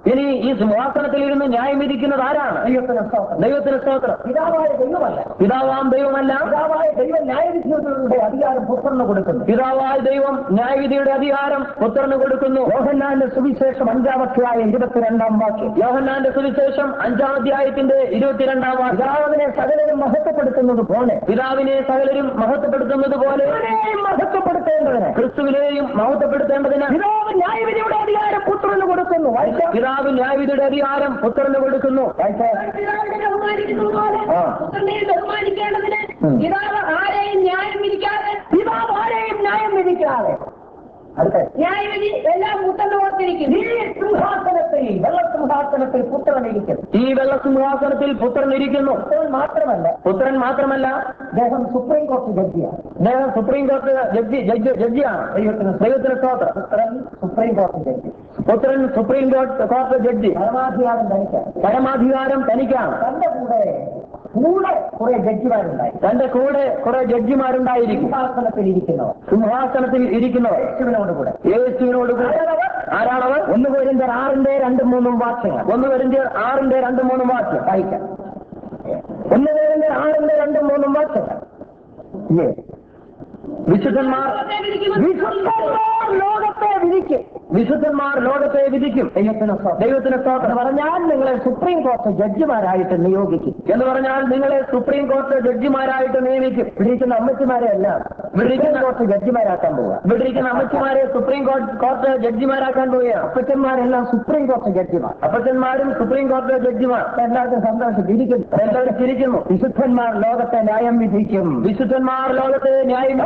ഇനി ഈ സിംഹാസനത്തിൽ ഇരുന്ന് ന്യായം വിധിക്കുന്നത് ആരാണ് ദൈവത്തിന് സ്തോത്രം ദൈവത്തിന് സ്തോത്രം പിതാവായ ദൈവമല്ല പിതാവാം ദൈവമല്ല പിതാവായ ദൈവം ന്യായവിധിയുടെ അധികാരം പുത്രന് കൊടുക്കുന്നു പിതാവായ ദൈവം ന്യായവിധിയുടെ അധികാരം പുത്രന് കൊടുക്കുന്നു യോഹന്നാന്റെ സുവിശേഷം അഞ്ചാമധ്യായ ഇരുപത്തിരണ്ടാം വാക്യം യോഹന്നാന്റെ സുവിശേഷം അഞ്ചാം അധ്യായത്തിന്റെ ഇരുപത്തിരണ്ടാം വാക്യം പിതാവിനെ സകലരും മഹത്വപ്പെടുത്തുന്നത് പോലെ പിതാവിനെ സകലരും മഹത്വപ്പെടുത്തുന്നത് പോലെ ഇവരെയും മഹത്വപ്പെടുത്തേണ്ടതിന് ക്രിസ്തുവിനെയും മഹത്വപ്പെടുത്തേണ്ടതിന് പിതാവ് ന്യായവിധിയുടെ അധികാരം പുത്രന് കൊടുക്കുന്നു വായിക്കാം പിതാവ് ന്യായവിധിയുടെ അധികാരം പുത്രന് കൊടുക്കുന്നു വായിക്കാം പിതാവിനെ ബഹുമാനിക്കുന്നത് പോലെ ആ. പുത്രനെ ബഹുമാനിക്കേണ്ടതിന് ഉം. പിതാവ് ആരെയും ന്യായം വിധിക്കാതെ പിതാവ് ആരെയും ന്യായം വിധിക്കാതെ അടുത്ത ന്യായവിധി എല്ലാം പുത്രന് ഓർത്തിരിക്കുന്നു ഈ സിംഹാസനത്തിൽ വെള്ളസിംഹാസനത്തിൽ പുത്രൻ ഇരിക്കുന്നു ഈ വെള്ളസിംഹാസനത്തിൽ പുത്രൻ ഇരിക്കുന്നു പുത്രൻ മാത്രമല്ല പുത്രൻ മാത്രമല്ല അദ്ദേഹം സുപ്രീം കോടതി ജഡ്ജിയാണ് അദ്ദേഹം സുപ്രീം കോടതി ജഡ്ജി ജഡ്ജി ജഡ്ജിയാണ് ദൈവത്തിന് ദൈവത്തിന് സ്തോത്രം പുത്രൻ സുപ്രീം കോടതി ജഡ്ജി പുത്രൻ സുപ്രീം കോടതി കോടതി ജഡ്ജി പരമാധികാരം തനിക്കാണ് പരമാധികാരം തനിക്കാണ് തന്റെ കൂടെ കൂടെ കുറെ ജഡ്ജിമാരുണ്ടായി തന്റെ കൂടെ കുറെ ജഡ്ജിമാരുണ്ടായിരിക്കും സിംഹാസനത്തിൽ ഇരിക്കുന്നവർ സിംഹാസനത്തിൽ ഇരിക്കുന്നവർ യേശുവിനോട് കൂടെ യേശുവിനോട് കൂടെ ആരാണവർ ഒന്ന് പേരിന്റെ ആറിന്റെ രണ്ടും മൂന്നും വാക്യങ്ങൾ ഒന്ന് വരുന്ന ആറിന്റെ രണ്ട് മൂന്ന് വാക്യം വായിക്കാം ഒന്ന് പേരിന്റെ ആറിന്റെ രണ്ടും മൂന്നും വാക്യങ്ങൾ ഏ. വിശുദ്ധന്മാർ വിശുദ്ധന്മാർ ലോകത്തെ വിധിക്കും വിശുദ്ധന്മാർ ലോകത്തെ വിധിക്കും ദൈവത്തിന് സ്തോത്രം. ദൈവത്തിന് സ്തോത്രം എന്ന് പറഞ്ഞാൽ നിങ്ങളെ സുപ്രീം കോടതി ജഡ്ജിമാരായിട്ട് നിയോഗിക്കും എന്ന് പറഞ്ഞാൽ നിങ്ങളെ സുപ്രീം കോടതി ജഡ്ജിമാരായിട്ട് നിയമിക്കും വിധിക്കുന്ന അമ്മച്ചിമാരെ എല്ലാം സുപ്രീം കോടതി ജഡ്ജിമാരാക്കാൻ പോവുക ഇവിടെ ഇരിക്കുന്ന അമ്മച്ചിമാരെ സുപ്രീം കോടതി കോടതി ജഡ്ജിമാരാക്കാൻ പോവുകയാണ് അപ്പച്ചന്മാരെല്ലാം സുപ്രീം കോടതി ജഡ്ജിമാർ അപ്പച്ചന്മാരും സുപ്രീം കോടതി ജഡ്ജിമാർ എല്ലാവർക്കും സന്തോഷം ഇരിക്കുന്നു എല്ലാവരും ചിരിക്കുന്നു വിശുദ്ധന്മാർ ലോകത്തെ ന്യായം വിധിക്കും വിശുദ്ധന്മാർ ലോകത്തെ ന്യായം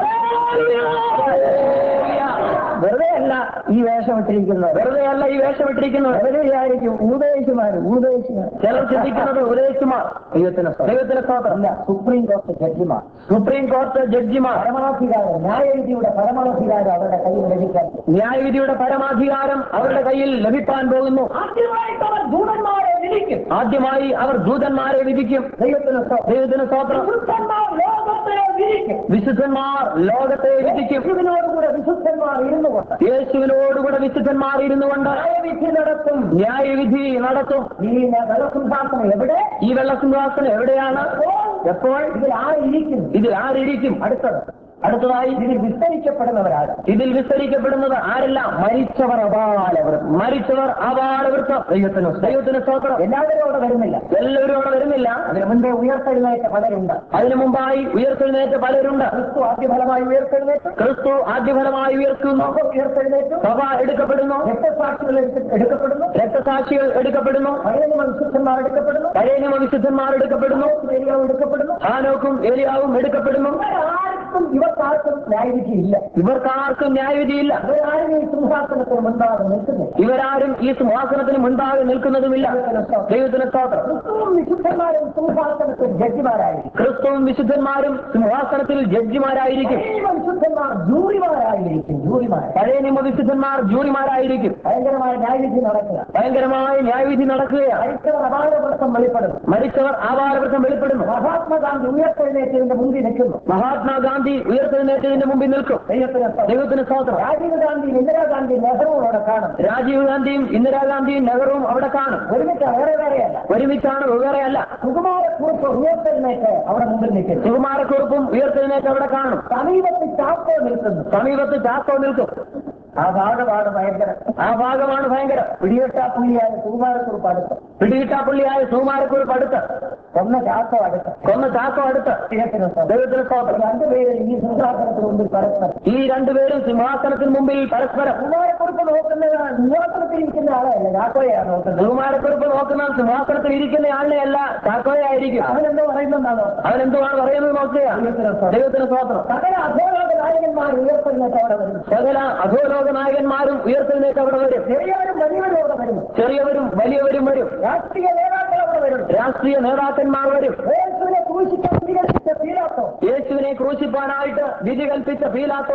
വെറുതെ അല്ല ഈ വേഷം ഇട്ടിരിക്കുന്നത് വെറുതെ അല്ല ഈ വേഷം ഇട്ടിരിക്കുന്നത് വെറുതെ വിചാരിക്കും ഊദേശിമാർ ഊദേശിമാർ ചിലർ ചിന്തിക്കുന്നത് ഉദയകുമാർ ദൈവത്തിന് സ്തോത്രം. ദൈവത്തിന് സ്തോത്രം അല്ല സുപ്രീം കോടതി ജഡ്ജിമാർ സുപ്രീം കോടതി ജഡ്ജിമാർ പരമാധികാരം ന്യായവിധിയുടെ പരമാധികാരം അവരുടെ കയ്യിൽ ലഭിക്കാൻ ന്യായവിധിയുടെ പരമാധികാരം അവരുടെ കയ്യിൽ ലഭിക്കാൻ പോകുന്നു ആദ്യമായിട്ട് അവർ ദൂതന്മാരെ വിധിക്കും ആദ്യമായി അവർ ദൂതന്മാരെ വിധിക്കും ദൈവത്തിന് സ്തോത്രം. ദൈവത്തിന് സ്തോത്രം വിശുദ്ധന്മാർ ലോകത്തെ വിധിക്കും വിശുദ്ധന്മാർ ലോകത്തെ വിധിക്കും യേശുവിനോടുകൂടെ വിശുദ്ധന്മാർ ഇരുന്നു കൊണ്ട് യേശുവിനോടുകൂടെ വിശുദ്ധന്മാർ ഇരുന്നു കൊണ്ട് ന്യായവിധി നടത്തും ന്യായവിധി നടത്തും ഈ വെള്ളസിംഹാസനം എവിടെ ഈ വെള്ളസിംഹാസനം എവിടെയാണ് എപ്പോൾ ഇതിൽ ആരിയിരിക്കുന്നു ഇതിൽ ആരിയിരിക്കും അടുത്തത് അടുത്തതായി ഇതിൽ വിസ്തരിക്കപ്പെടുന്നവരാണ് ഇതിൽ വിസ്തരിക്കപ്പെടുന്നത് ആരെല്ലാം മരിച്ചവർ അപാലവർ മരിച്ചവർ അപാലവർക്ക് ദൈവത്തിന് ദൈവത്തിന് സ്തോത്രം എല്ലാവരും അവിടെ വരുന്നില്ല എല്ലാവരും അവിടെ വരുന്നില്ല അതിന് മുമ്പേ ഉയർത്തെഴുന്നേറ്റ പലരുണ്ട് അതിനു മുമ്പായി ഉയർത്തെഴുന്നേറ്റ പലരുണ്ട് ക്രിസ്തു ആദ്യഫലമായി ഉയർത്തെഴുന്നേറ്റു ക്രിസ്തു ആദ്യഫലമായി ഉയർത്തുന്നു സഭ ഉയർത്തെഴുന്നേറ്റു സഭ എടുക്കപ്പെടുന്നു രക്തസാക്ഷികൾ എടുക്ക- എടുക്കപ്പെടുന്നു രക്തസാക്ഷികൾ എടുക്കപ്പെടുന്നു പഴയ നിയമ വിശുദ്ധന്മാർ എടുക്കപ്പെടുന്നു പഴയ നിയമ വിശുദ്ധന്മാർ എടുക്കപ്പെടുന്നു ഏലിയാവ് എടുക്കപ്പെടുന്നു ഹാനോക്കും ഏലിയാവും എടുക്കപ്പെടുന്നു ഇവരാർക്കും ഇവർക്കാർക്കും ന്യായവിധി ഇല്ല ഇവർക്കാർക്കും ന്യായവിധിയില്ല ഇവരാരും ഈ സിംഹാസനത്തിന് മുൻപാകെ നിൽക്കുന്നില്ല ഇവരാരും ഈ സിംഹാസനത്തിന് മുൻപാകെ നിൽക്കുന്നതുമില്ല ദൈവത്തിന് സ്തോത്രം ക്രിസ്തുവും വിശുദ്ധന്മാരും സിംഹാസനത്തിൽ ജഡ്ജിമാരായിരിക്കും ക്രിസ്തുവും വിശുദ്ധന്മാരും സിംഹാസനത്തിൽ ജഡ്ജിമാരായിരിക്കും ദൈവ വിശുദ്ധന്മാർ ജൂറിമാരായിരിക്കും ജൂറിമാർ പഴയ നിയമ വിശുദ്ധന്മാർ ജൂറിമാരായിരിക്കും ഭയങ്കരമായ ന്യായവിധി നടക്കുക ഭയങ്കരമായ ന്യായവിധി നടക്കുകയാണ് മരിച്ചവർ അപാരവൃത്തം വെളിപ്പെടുന്നു മരിച്ചവർ ആവാരവൃത്തം വെളിപ്പെടുന്നു മഹാത്മാഗാന്ധി ഉയർത്തെഴുന്നേറ്റതിന്റെ മുമ്പിൽ നിൽക്കുന്നു മഹാത്മാഗാന്ധി ഉയർത്തെഴുന്നേറ്റതിന്റെ മുമ്പിൽ നിൽക്കും ദൈവത്തിന് സ്തോത്രം. ദൈവത്തിന് സ്തോത്രം രാജീവ് ഗാന്ധി ഇന്ദിരാഗാന്ധി നെഹ്റുവും അവിടെ കാണും രാജീവ് ഗാന്ധിയും ഇന്ദിരാഗാന്ധിയും നെഹ്റുവും അവിടെ കാണും ഒരുമിച്ച് വേറെ വേറെയല്ല ഒരുമിച്ചാണ് വെവ്വേറെയല്ല സുകുമാരക്കുറിപ്പ് ഉയർത്തെഴുന്നേറ്റ് അവിടെ മുമ്പിൽ നിൽക്കുന്നു സുകുമാരക്കുറുപ്പും ഉയർത്തെഴുന്നേറ്റ് അവിടെ കാണും സമീപത്ത് ചാക്കോ നിൽക്കുന്നു സമീപത്ത് ചാക്കോ നിൽക്കും ആ ഭാഗമാണ് ഭയങ്കര ആ ഭാഗമാണ് ഭയങ്കരം പിടിവെട്ടാ പുള്ളിയായ സുകുമാരക്കുറിപ്പ് അടുത്ത് പിടികിട്ടാപ്പള്ളിയായ സുകുമാരക്കുറുപ്പ് അടുത്ത് കൊന്ന ചാക്കോ അടുത്ത് കൊന്ന ചാക്കോ അടുത്ത് ദൈവത്തിന് സ്തോത്രം. ദൈവത്തിന് സ്തോത്രം രണ്ടുപേരും ഈ സിംഹാസനത്തിന് മുമ്പിൽ പരസ്പരം ഈ രണ്ടുപേരും സിംഹാസനത്തിന് മുമ്പിൽ പരസ്പരം സുകുമാരക്കുറിപ്പ് നോക്കുന്ന സിംഹാസനത്തിൽ ഇരിക്കുന്ന ആളെയല്ല ചാക്കോയാണ് നോക്കുന്നത് സുകുമാരക്കുറുപ്പ് നോക്കുന്ന സിംഹാസനത്തിൽ ഇരിക്കുന്ന ആളിനെയല്ല ചാക്കോയായിരിക്കും അവനെന്തോ പറയുന്നുണ്ടാണോ അവൻ എന്തുവാണ് പറയുന്നത് നോക്കുക ദൈവത്തിന് സ്തോത്രം സകല അധോലോക നായകന്മാർ ഉയർത്തെഴുന്നേറ്റ് അവിടെ വരുന്നു സകല അധോലോക നായകന്മാരും ഉയർത്തെഴുന്നേറ്റ് അവിടെ വരും ചെറിയവരും വലിയവരും അവിടെ വരുന്നു ചെറിയവരും വലിയവരും വരും രാഷ്ട്രീയ നേതാക്കൾ അവിടെ വരുന്നു രാഷ്ട്രീയ നേതാക്കന്മാർ വരും യേശുവിനെ ക്രൂശിക്കാൻ സ്വീകരിച്ച പീലാത്തോ യേശുവിനെ ക്രൂശിപ്പാനായിട്ട് വിധി കൽപ്പിച്ച പീലാത്തോ വേറെ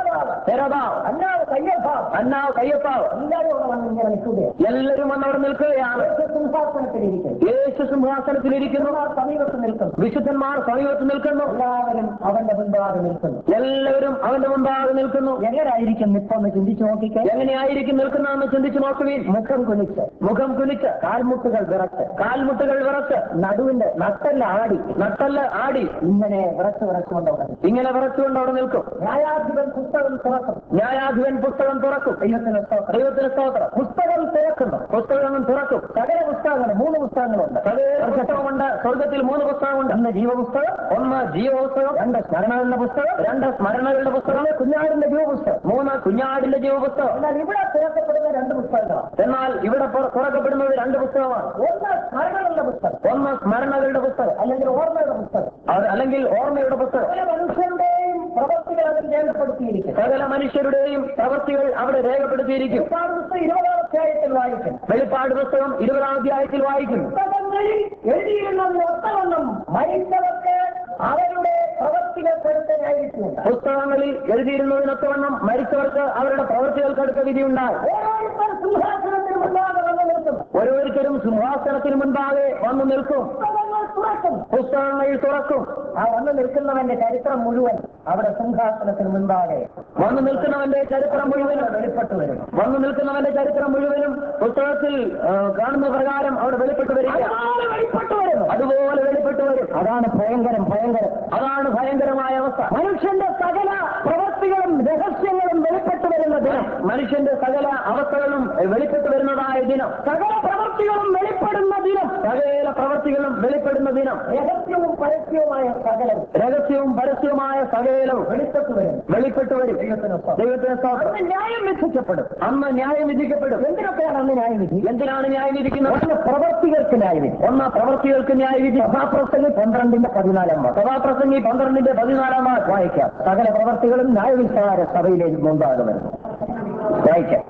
ഹെരോദാവ് അന്നാവ് കയ്യഭാവ് അന്നാവ് കയ്യപ്പാവ് എല്ലാവരും അവിടെ വന്ന് ഇങ്ങനെ നിൽക്കുകയാണ് എല്ലാവരും വന്ന് അവിടെ നിൽക്കുകയാണ് സിംഹാസനത്തിലിരിക്കുന്നു യേശു സിംഹാസനത്തിലിരിക്കുന്നു സമീപത്ത് നിൽക്കുന്നു വിശുദ്ധന്മാർ സമീപത്ത് നിൽക്കുന്നു എല്ലാവരും അവന്റെ മുൻപാകെ നിൽക്കുന്നു എല്ലാവരും അവന്റെ മുമ്പാകെ നിൽക്കുന്നു എങ്ങനായിരിക്കും ഇപ്പൊ ഒന്ന് ചിന്തിച്ചു നോക്കിക്കേ എങ്ങനെയായിരിക്കും നിൽക്കുന്നതെന്ന് ചിന്തിച്ചു നോക്കുവീൻ മുഖം കുനിച്ച് മുഖം കുലിച്ച് കാൽമുട്ടുകൾ വിറച്ച് കാൽമുട്ടുകൾ വിറച്ച് നടുവിന്റെ നട്ടല്ല ആടി നട്ടല് ആടി ഇങ്ങനെ വിറച്ച് വിറച്ചുകൊണ്ട് അവിടെ നിൽക്കും. ഇങ്ങനെ വിറച്ചുകൊണ്ട് അവിടെ നിൽക്കും ന്യായാധിപൻ പുസ്തകം തുറക്കും ന്യായാധിപൻ പുസ്തകം തുറക്കും ദൈവത്തിന് സ്തോത്രം ദൈവത്തിന് സ്തോത്രം പുസ്തകം തുറക്കുന്നു പുസ്തകം തുറക്കും സകല പുസ്തകങ്ങൾ മൂന്ന് പുസ്തകങ്ങളുണ്ട് സകല പുസ്തകമുണ്ട് സ്വർഗത്തിൽ മൂന്ന് പുസ്തകമുണ്ട് ഒന്ന് ജീവപുസ്തകം ഒന്ന് ജീവപുസ്തകം രണ്ട് സ്മരണകളുടെ പുസ്തകം രണ്ട് സ്മരണകളുടെ പുസ്തകം ഒന്ന് കുഞ്ഞാടിന്റെ ജീവപുസ്തകം മൂന്ന് കുഞ്ഞാടിന്റെ ജീവപുസ്തകം എന്നാൽ ഇവിടെ തുറക്കപ്പെടുന്ന രണ്ട് പുസ്തകങ്ങളാണ് എന്നാൽ ഇവിടെ പുറ- തുറക്കപ്പെടുന്നത് രണ്ട് പുസ്തകമാണ് ഒന്ന് സ്മരണകളുടെ പുസ്തകം ഒന്ന് സ്മരണകളുടെ പുസ്തകം അല്ലെങ്കിൽ ഓർമ്മയുടെ പുസ്തകം അത് അല്ലെങ്കിൽ ഓർമ്മയുടെ പുസ്തകം സകല മനുഷ്യരുടെയും പ്രവൃത്തികൾ അതിൽ രേഖപ്പെടുത്തിയിരിക്കും സകല മനുഷ്യരുടെയും പ്രവൃത്തികൾ അവിടെ രേഖപ്പെടുത്തിയിരിക്കും ഒരുപാട് പുസ്തകം ഇരുപതാം അധ്യായത്തിൽ വായിക്കും വെളിപ്പാട് പുസ്തകം ഇരുപതാം അധ്യായത്തിൽ വായിക്കുന്നു പുസ്തകങ്ങളിൽ എഴുതിയിരുന്നതിന് ഒത്തവണ്ണം മരിച്ചവർക്ക് അവരുടെ പ്രവൃത്തികൾ പെടുത്താനായിരിക്കും പുസ്തകങ്ങളിൽ എഴുതിയിരുന്നതിനൊത്തവണ്ണം മരിച്ചവർക്ക് അവരുടെ പ്രവൃത്തികൾക്കടുത്ത വിധിയുണ്ടായി ഓരോരുത്തർ സിംഹാസനത്തിന് മുന്നാകെ വന്ന് നിൽക്കും ഓരോരുത്തരും സിംഹാസനത്തിന് മുൻപാകെ വന്നു നിൽക്കും പുസ്തകങ്ങൾ തുറക്കും പുസ്തകങ്ങൾ തുറക്കും ആ വന്ന് നിൽക്കുന്നവന്റെ ചരിത്രം മുഴുവൻ അവിടെ സിംഹാസനത്തിന് മുൻപാകെ വന്നു നിൽക്കുന്നവന്റെ ചരിത്രം മുഴുവനും വെളിപ്പെട്ടു വരും വന്നു നിൽക്കുന്നവന്റെ ചരിത്രം മുഴുവനും പുസ്തകത്തിൽ ആ, കാണുന്ന പ്രകാരം അവിടെ വെളിപ്പെട്ടു വരിക അതുപോലെ വെളിപ്പെട്ടു വരുന്നു അതുപോലെ വെളിപ്പെട്ടു വരും അതാണ് ഭയങ്കരം ഭയങ്കരം അതാണ് ഭയങ്കരമായ അവസ്ഥ മനുഷ്യന്റെ സകല പ്രവൃത്തികളും രഹസ്യങ്ങളും വെളിപ്പെട്ടു വരുന്ന ദിനം മനുഷ്യന്റെ സകല അവസ്ഥകളും വെളിപ്പെട്ടു വരുന്നതായ ദിനം സകല പ്രവൃത്തികളും വെളിപ്പെടുന്ന ദിനം സകല പ്രവൃത്തികളും വെളിപ്പെടുന്ന ദിനം രഹസ്യവും പരസ്യവുമായ സകലവും രഹസ്യവും പരസ്യവുമായ സകലവും വെളിപ്പെട്ടു വരും വെളിപ്പെട്ടു വരും ദൈവത്തിന് സ്തോത്രം. ദൈവത്തിന് സ്തോത്രം അന്ന് ന്യായം വിധിക്കപ്പെടും അന്ന് ന്യായം വിധിക്കപ്പെടും എന്തിനൊക്കെയാണ് അന്ന് ന്യായവിധി എന്തിനാണ് ന്യായം വിധിക്കുന്നത് ഒന്ന് പ്രവർത്തികൾക്ക് ന്യായവിധി ഒന്ന് പ്രവൃത്തികൾക്ക് ന്യായവിധി സഭാപ്രസംഗി പന്ത്രണ്ടിന്റെ പതിനാലാം വാക്യം സഭാപ്രസംഗി പന്ത്രണ്ടിന്റെ പതിനാലാം വാക്യം വായിക്കാം സകല പ്രവർത്തികളും ന്യായവിസ്താര സഭയിലേക്ക് മുമ്പാകെ വരുന്നു വായിക്കാം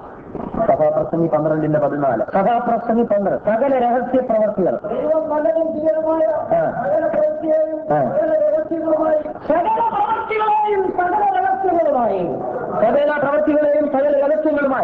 സഭാപ്രസംഗി പന്ത്രണ്ടിന്റെ പതിനാല് സഭാപ്രസംഗി പന്ത്രണ്ട് സകല രഹസ്യ പ്രവർത്തികൾ ആ. ആ. സകല പ്രവർത്തികളെയും സകല രഹസ്യങ്ങളുമായി സകല പ്രവൃത്തികളെയും സകല രഹസ്യങ്ങളുമായി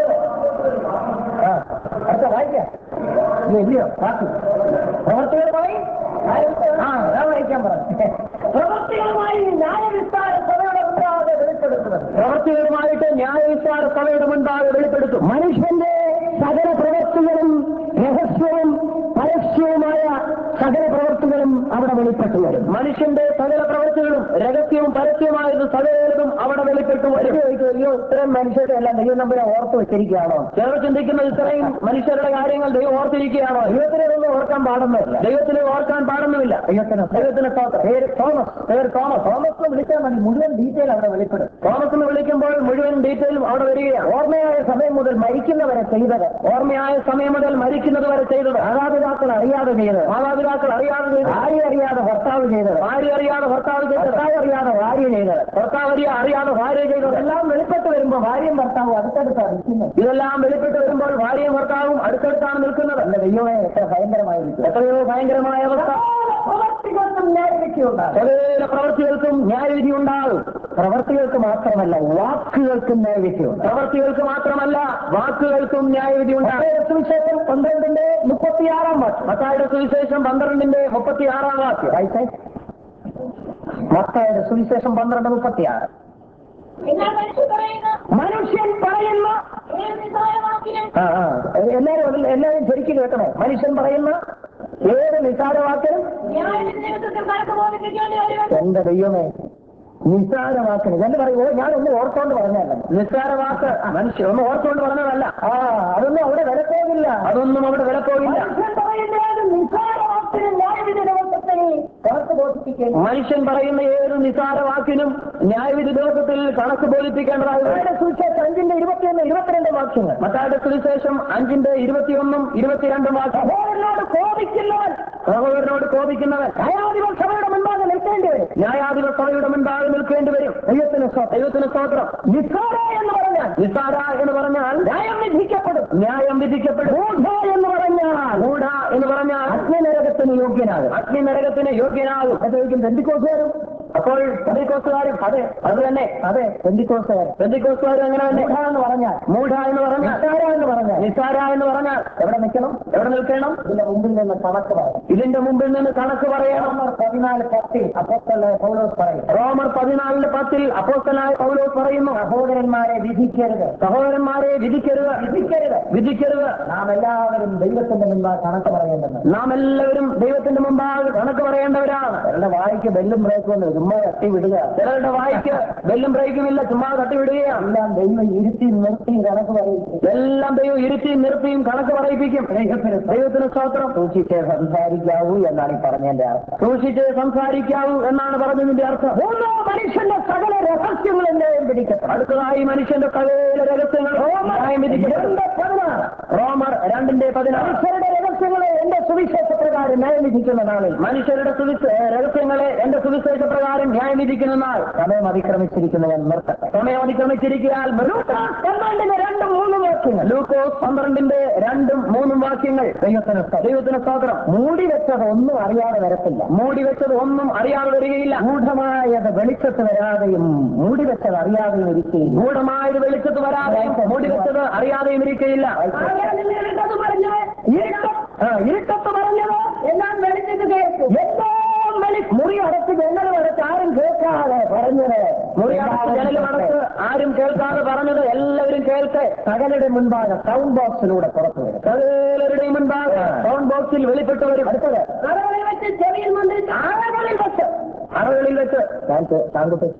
ആ. അടുത്ത വായിക്കാം ഇത് ഇല്ലയോ ബാക്കി പ്രവർത്തികളുമായി ആ ഞാൻ വായിക്കാൻ പറഞ്ഞു പ്രവർത്തികളുമായി ന്യായവിസ്താര സഭയുടെ മുമ്പാകെ വെളിപ്പെടുത്തുന്നത് പ്രവൃത്തികളുമായിട്ട് ന്യായവിസ്താര സഭയുടെ മുൻപാകെ വെളിപ്പെടുത്തും മനുഷ്യന്റെ സകല പ്രവർത്തികളും രഹസ്യവും പരസ്യവുമായ സകല പ്രവർത്തികളും അവിടെ വെളിപ്പെട്ടു വരും മനുഷ്യന്റെ സകല പ്രവൃത്തികളും രഹസ്യവും പരസ്യമായത് സകലതും അവിടെ വെളിപ്പെട്ടു വരും അയ്യോ ഇത്രയും മനുഷ്യരുടെ എല്ലാം ദൈവം നമ്പരെ ഓർത്ത് വെച്ചിരിക്കുകയാണോ ചിലർ ചിന്തിക്കുന്ന ഇത്രയും മനുഷ്യരുടെ കാര്യങ്ങൾ ദൈവം ഓർത്തിരിക്കുകയാണോ ദൈവത്തിനെ ഒന്നും ഓർക്കാൻ പാടുന്നില്ല ദൈവത്തിന് ഓർക്കാൻ പാടുന്നുമില്ല ദൈവത്തിന് ദൈവത്തിന് സ്തോത്രം പേര് തോമസ് പേര് തോമസ് തോമസ് എന്ന് വിളിച്ചാൽ മതി മുഴുവൻ ഡീറ്റെയിൽ അവിടെ വെളിപ്പെടും തോമസ് എന്ന് വിളിക്കുമ്പോൾ മുഴുവൻ ഡീറ്റെയിലും അവിടെ വരികയാണ് ഓർമ്മയായ സമയം മുതൽ മരിക്കുന്നവരെ ചെയ്തത് ഓർമ്മയായ സമയം മുതൽ മരിക്കുന്നത് വരെ ചെയ്തത് മാതാപിതാക്കൾ അറിയാതെ ചെയ്തത് മാതാപിതാക്കൾ അറിയാതെ ചെയ്തത് ഭാര്യ അറിയാതെ ഭർത്താവ് ചെയ്തത് ഭാര്യ അറിയാതെ ഭർത്താവ് ചെയ്തത് ഭർത്താവ് അറിയാതെ ഭാര്യ ചെയ്തത് ഭർത്താവ് അറിയ അറിയാതെ ഭാര്യ ചെയ്തത് എല്ലാം വെളിപ്പെട്ട് വരുമ്പോ ഭാര്യയും ഭർത്താവും അടുത്തടുത്താണ് നിൽക്കുന്നത് ഇതെല്ലാം വെളിപ്പെട്ട് വരുമ്പോൾ ഭാര്യയും ഭർത്താവും അടുത്തടുത്താണ് നിൽക്കുന്നത് എന്റെ ദൈവമേ എത്ര ഭയങ്കരമായിരിക്കും എത്രയോ ഭയങ്കരമായ അവസ്ഥ പ്രവർത്തികൾക്കും ന്യായവിധിയുണ്ടാകും സകല പ്രവൃത്തികൾക്കും ന്യായവിധി ഉണ്ടാകും പ്രവർത്തികൾക്ക് മാത്രമല്ല വാക്കുകൾക്കും ന്യായവിധിയുണ്ട് പ്രവൃത്തികൾക്ക് മാത്രമല്ല വാക്കുകൾക്കും ന്യായവിധി ഉണ്ടാകും മത്തായിയുടെ സുവിശേഷം പന്ത്രണ്ടിന്റെ മുപ്പത്തിയാറാം വാക്യം മത്തായുടെ സുവിശേഷം പന്ത്രണ്ടിന്റെ മുപ്പത്തി ആറാം വാക്യം വായിച്ചേ മത്തായുടെ സുവിശേഷം പന്ത്രണ്ട് മുപ്പത്തിയാറ് എന്നാൽ മനുഷ്യൻ പറയുന്ന മനുഷ്യൻ പറയുന്ന ഏത് നിസ്സാരവാക്കിനും ആ ആ എല്ലാവരും അതിൽ എല്ലാവരും ശരിക്കും കേൾക്കണേ മനുഷ്യൻ പറയുന്ന ഏത് നിസാരവാക്കിനും ന്യായവിധി ദിവസത്തിൽ കണക്ക് ബോധിപ്പിക്കേണ്ടി വരുമെന്ന് എന്റെ ദൈവമേ നിസാരവാക്കിന് എന്ന് പറയുമോ ഞാനൊന്ന് ഓർത്തോണ്ട് പറഞ്ഞല്ല നിസ്സാര വാക്ക് മനുഷ്യൻ ഒന്ന് ഓർത്തുകൊണ്ട് പറഞ്ഞതല്ല ആ അതൊന്നും അവിടെ വില പോകില്ല അതൊന്നും അവിടെ വില പോകില്ല മനുഷ്യൻ പറയുന്ന ഏത് നിസാരവാക്കിനും ന്യായവിധി ദിവസത്തിൽ കണക്ക് ബോധിപ്പിക്കേണ്ട മനുഷ്യൻ പറയുന്ന ഏത് നിസ്സാര വാക്കിനും ന്യായവിധി ദിവസത്തിൽ കണക്ക് ബോധിപ്പിക്കേണ്ടതായി വരും. മത്തായിയുടെ സുവിശേഷം അഞ്ചിന്റെ ഇരുപത്തിയൊന്ന് ഇരുപത്തിരണ്ട് വാക്യങ്ങൾ മത്തായുടെ സുവിശേഷം അഞ്ചിന്റെ ഇരുപത്തിയൊന്നും ഇരുപത്തിരണ്ടും വാക്യം സഹോദരനോട് കോപിക്കുന്നവൻ സഹോദരനോട് കോപിക്കുന്നവൻ ന്യായാധിപ സഭയുടെ മുൻപാകെ നിൽക്കേണ്ടി വരും ന്യായാധിപ സഭയുടെ മുൻപാകെ നിൽക്കേണ്ടി വരും ദൈവത്തിന് സ്വന്തം ദൈവത്തിന് സ്തോത്രം നിസ്സാര എന്ന് പറഞ്ഞാൽ നിസ്സാര എന്ന് പറഞ്ഞാൽ ന്യായം വിധിക്കപ്പെടും ന്യായം വിധിക്കപ്പെടും മൂഢ എന്ന് പറഞ്ഞാൽ മൂഢ എന്ന് പറഞ്ഞാൽ അഗ്നിനരകത്തിന് യോഗ്യനാകും അഗ്നി നരകത്തിന് യോഗ്യനാകും അതായിരിക്കും ബന്ധുക്കോസുകാരും അപ്പോൾ പെന്തിക്കോസുകാരും അതെ അത് തന്നെ അതെ പെന്തിക്കോസുകാർ പെന്തിക്കോസുകാരും അങ്ങനെ തന്നെ മൂഢ എന്ന് പറഞ്ഞാൽ മൂഢ എന്ന് പറഞ്ഞാൽ നിസ്സാര എന്ന് പറഞ്ഞാൽ നിസാര എന്ന് പറഞ്ഞാൽ എവിടെ നിൽക്കണം എവിടെ നിൽക്കണം ഇതിന്റെ മുമ്പിൽ നിന്ന് കണക്ക് പറയണം ഇതിന്റെ മുമ്പിൽ നിന്ന് കണക്ക് പറയണം റോമർ പതിനാല് പത്തിൽ അപ്പോസ്തലനായ പൗലോസ് പറയും റോമർ പതിനാലിന്റെ പത്തിൽ അപ്പോസ്തനായ പൗലോസ് പറയുന്നു സഹോദരന്മാരെ വിധിക്കരുത് സഹോദരന്മാരെ വിധിക്കരുത് വിധിക്കരുത് വിധിക്കരുത് നാം എല്ലാവരും ദൈവത്തിന്റെ മുമ്പാ കണക്ക് പറയേണ്ടത് നാം എല്ലാവരും ദൈവത്തിന്റെ മുമ്പാകെ കണക്ക് പറയേണ്ടവരാണ് അവരുടെ വായിക്ക് ബെല്ലും ബ്രേക്കും ഒന്നും ചുമ്മാ തട്ടി വിടുക ചിലരുടെ വായിക്ക് ബെല്ലും ബ്രേക്കുമില്ല ചുമ്മാ തട്ടിവിടുകയാണ് എല്ലാം ദൈവം ഇരുത്തി നിർത്തി കണക്ക് പറയും എല്ലാം ദൈവം ഇരുത്തിയും നിർത്തിയും കണക്ക് പറയിപ്പിക്കും ദൈവത്തിന് സ്തോത്രം സൂക്ഷിച്ചേ സംസാരിക്കാവൂ എന്നാണ് ഈ പറഞ്ഞതിന്റെ അർത്ഥം സൂക്ഷിച്ച് സംസാരിക്കാവൂ എന്നാണ് പറഞ്ഞതിന്റെ അർത്ഥം മൂന്നോ മനുഷ്യന്റെ സകല രഹസ്യങ്ങൾ എന്നെയും പിടിക്കപ്പെടും അടുത്തതായി മനുഷ്യന്റെ സകല രഹസ്യങ്ങൾ ന്യായം വിധിക്കപ്പെടും. രണ്ട് പതിനാറ് റോമർ രണ്ടിന്റെ പതിനാറ് മനുഷ്യരുടെ രഹസ്യങ്ങളെ എന്റെ സുവിശേഷ പ്രകാരം ന്യായം വിധിക്കുന്ന നാളിൽ മനുഷ്യരുടെ സുവിശ രഹസ്യങ്ങളെ എന്റെ സുവിശേഷ പ്രകാരം ന്യായം വിധിക്കുന്ന നാൾ സമയം അതിക്രമിച്ചിരിക്കുന്നവൻ നിർത്തട്ടെ സമയം അതിക്രമിച്ചിരിക്കാൻ പന്ത്രണ്ടിന് രണ്ടും മൂന്നും വാക്യങ്ങൾ ലൂക്കോസ് പന്ത്രണ്ടിന്റെ രണ്ടും മൂന്നും വാക്യങ്ങൾ ദൈവത്തിന് സ്തോത്രം. ദൈവത്തിന് സ്തോത്രം മൂടി വെച്ചത് ഒന്നും അറിയാതെ വരത്തില്ല മൂടി വെച്ചത് ഒന്നും അറിയാതെ വരികയില്ല ഗൂഢമായത് വെളിച്ചത്ത് വരാതെയും മൂടി വെച്ചത് അറിയാതെയും ഇരിക്കുകയും ഗൂഢമായത് വെളിച്ചത്ത് വരാതെയും മൂടി വെച്ചത് അറിയാതെയും ഇരിക്കയില്ല ഇരുട്ടത്ത് പറഞ്ഞത് ഇരുട്ട- ആ, ഇരുട്ടത്ത് പറഞ്ഞത് എല്ലാം വെളിച്ചത്ത് കേൾക്കും എല്ലാം വെളി മുറി അടച്ച് ജനലും അടച്ച് ആരും കേൾക്കാതെ പറഞ്ഞത് മുറിയടച്ച് ജനലുമടച്ച് ആരും കേൾക്കാതെ പറഞ്ഞത് എല്ലാവരും കേൾക്കെ സകലയുടെ മുൻപാകെ സൗണ്ട് ബോക്സിലൂടെ പുറത്തു വരും സകലരുടെയും മുൻപാകെ സൗണ്ട് ബോക്സിൽ വെളിപ്പെട്ടു വരും അടുത്തത് കടകളിൽ വെച്ച് ചെവിയിൽ മന്ത്രിച്ച് ആഴകളിൽ വെച്ച് അറകളിൽ വെച്ച് താങ്കുട്ടി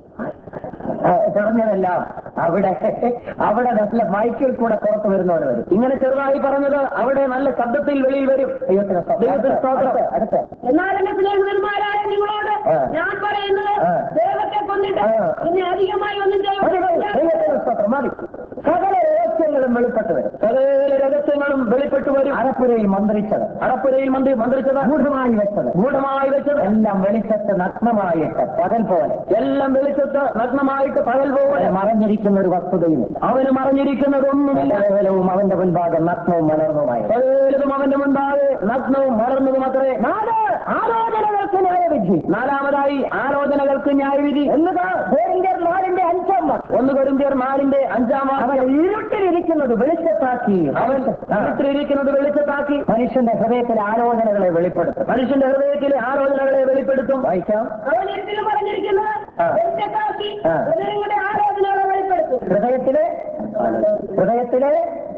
പറഞ്ഞതെല്ലാം അവിടെ അവിടെ നല്ല മൈക്കിൽ കൂടെ പുറത്തു വരുന്നവർ വരും ഇങ്ങനെ ചെറുതായി പറഞ്ഞത് അവിടെ നല്ല ശബ്ദത്തിൽ വെളിയിൽ വരും ദൈവത്തിന് സ്തോത്രം. ദൈവത്തിന് സ്തോത്രം. അടുത്ത്, അടുത്ത് എന്നാൽ എന്റെ സ്നേഹിതന്മാരായ നിങ്ങളോട് ആ. ഞാൻ പറയുന്നത് ആ. ദൈവത്തെ കൊന്നിട്ട് ആ. ഇനി അധികമായി ഒന്നും മതി, മതി. ചെയ്യാൻ ദൈവത്തിന് സ്തോത്രം. മതി. സകല രഹസ്യങ്ങളും വെളിപ്പെട്ടു വരും സകല രഹസ്യങ്ങളും വെളിപ്പെട്ടു വരും അരപ്പുരയിൽ മന്ത്രിച്ചത് അറപ്പുരയിൽ മന്ത്രി മന്ത്രിച്ചത് ഗൂഢമായി വെച്ചത് ഗൂഢമായി വെച്ചത് എല്ലാം വെളിച്ചത്ത് നഗ്നമായിട്ട് പകൽ പോലെ എല്ലാം വെളിച്ചത്ത് നഗ്നമായിട്ട് പകൽ പോലെ അവനെ മറഞ്ഞിരിക്കുന്ന ഒരു വസ്തുതയുമില്ല അവന് മറിഞ്ഞിരിക്കുന്നതൊന്നുമില്ല സകലവും അവന്റെ മുൻപാകെ നഗ്നവും മലർന്നുമായി സകലതും അവന്റെ മുൻപാകെ നഗ്നവും മലർന്നതും അത്രേ നാല് ആലോചനകൾക്ക് ന്യായവിധി നാലാമതായി ആലോചനകൾക്ക് ന്യായവിധി എന്നതാ കോരിന്ത്യർ നാലിന്റെ അഞ്ചാം വാക്യം ഒന്ന് കൊരിന്ത്യർ നാലിന്റെ അഞ്ചാം അവൻ വാക്യം ഇരുട്ടിലിരിക്കുന്നത് വെളിച്ചത്താക്കി അവൻ ആ. ഇരുട്ടിലിരിക്കുന്നത് വെളിച്ചത്താക്കി മനുഷ്യന്റെ ഹൃദയത്തിലെ ആലോചനകളെ വെളിപ്പെടുത്തും മനുഷ്യന്റെ ഹൃദയത്തിലെ ആലോചനകളെ വെളിപ്പെടുത്തും വായിക്കാം അവൻ ഇരുട്ടിൽ പറഞ്ഞിരിക്കുന്നത് ആ. വെളിച്ചത്താക്കി ആ. നിങ്ങളുടെ ആലോചനകളെ വെളിപ്പെടുത്തും ഹൃദയത്തിലെ ഹൃദയത്തിലെ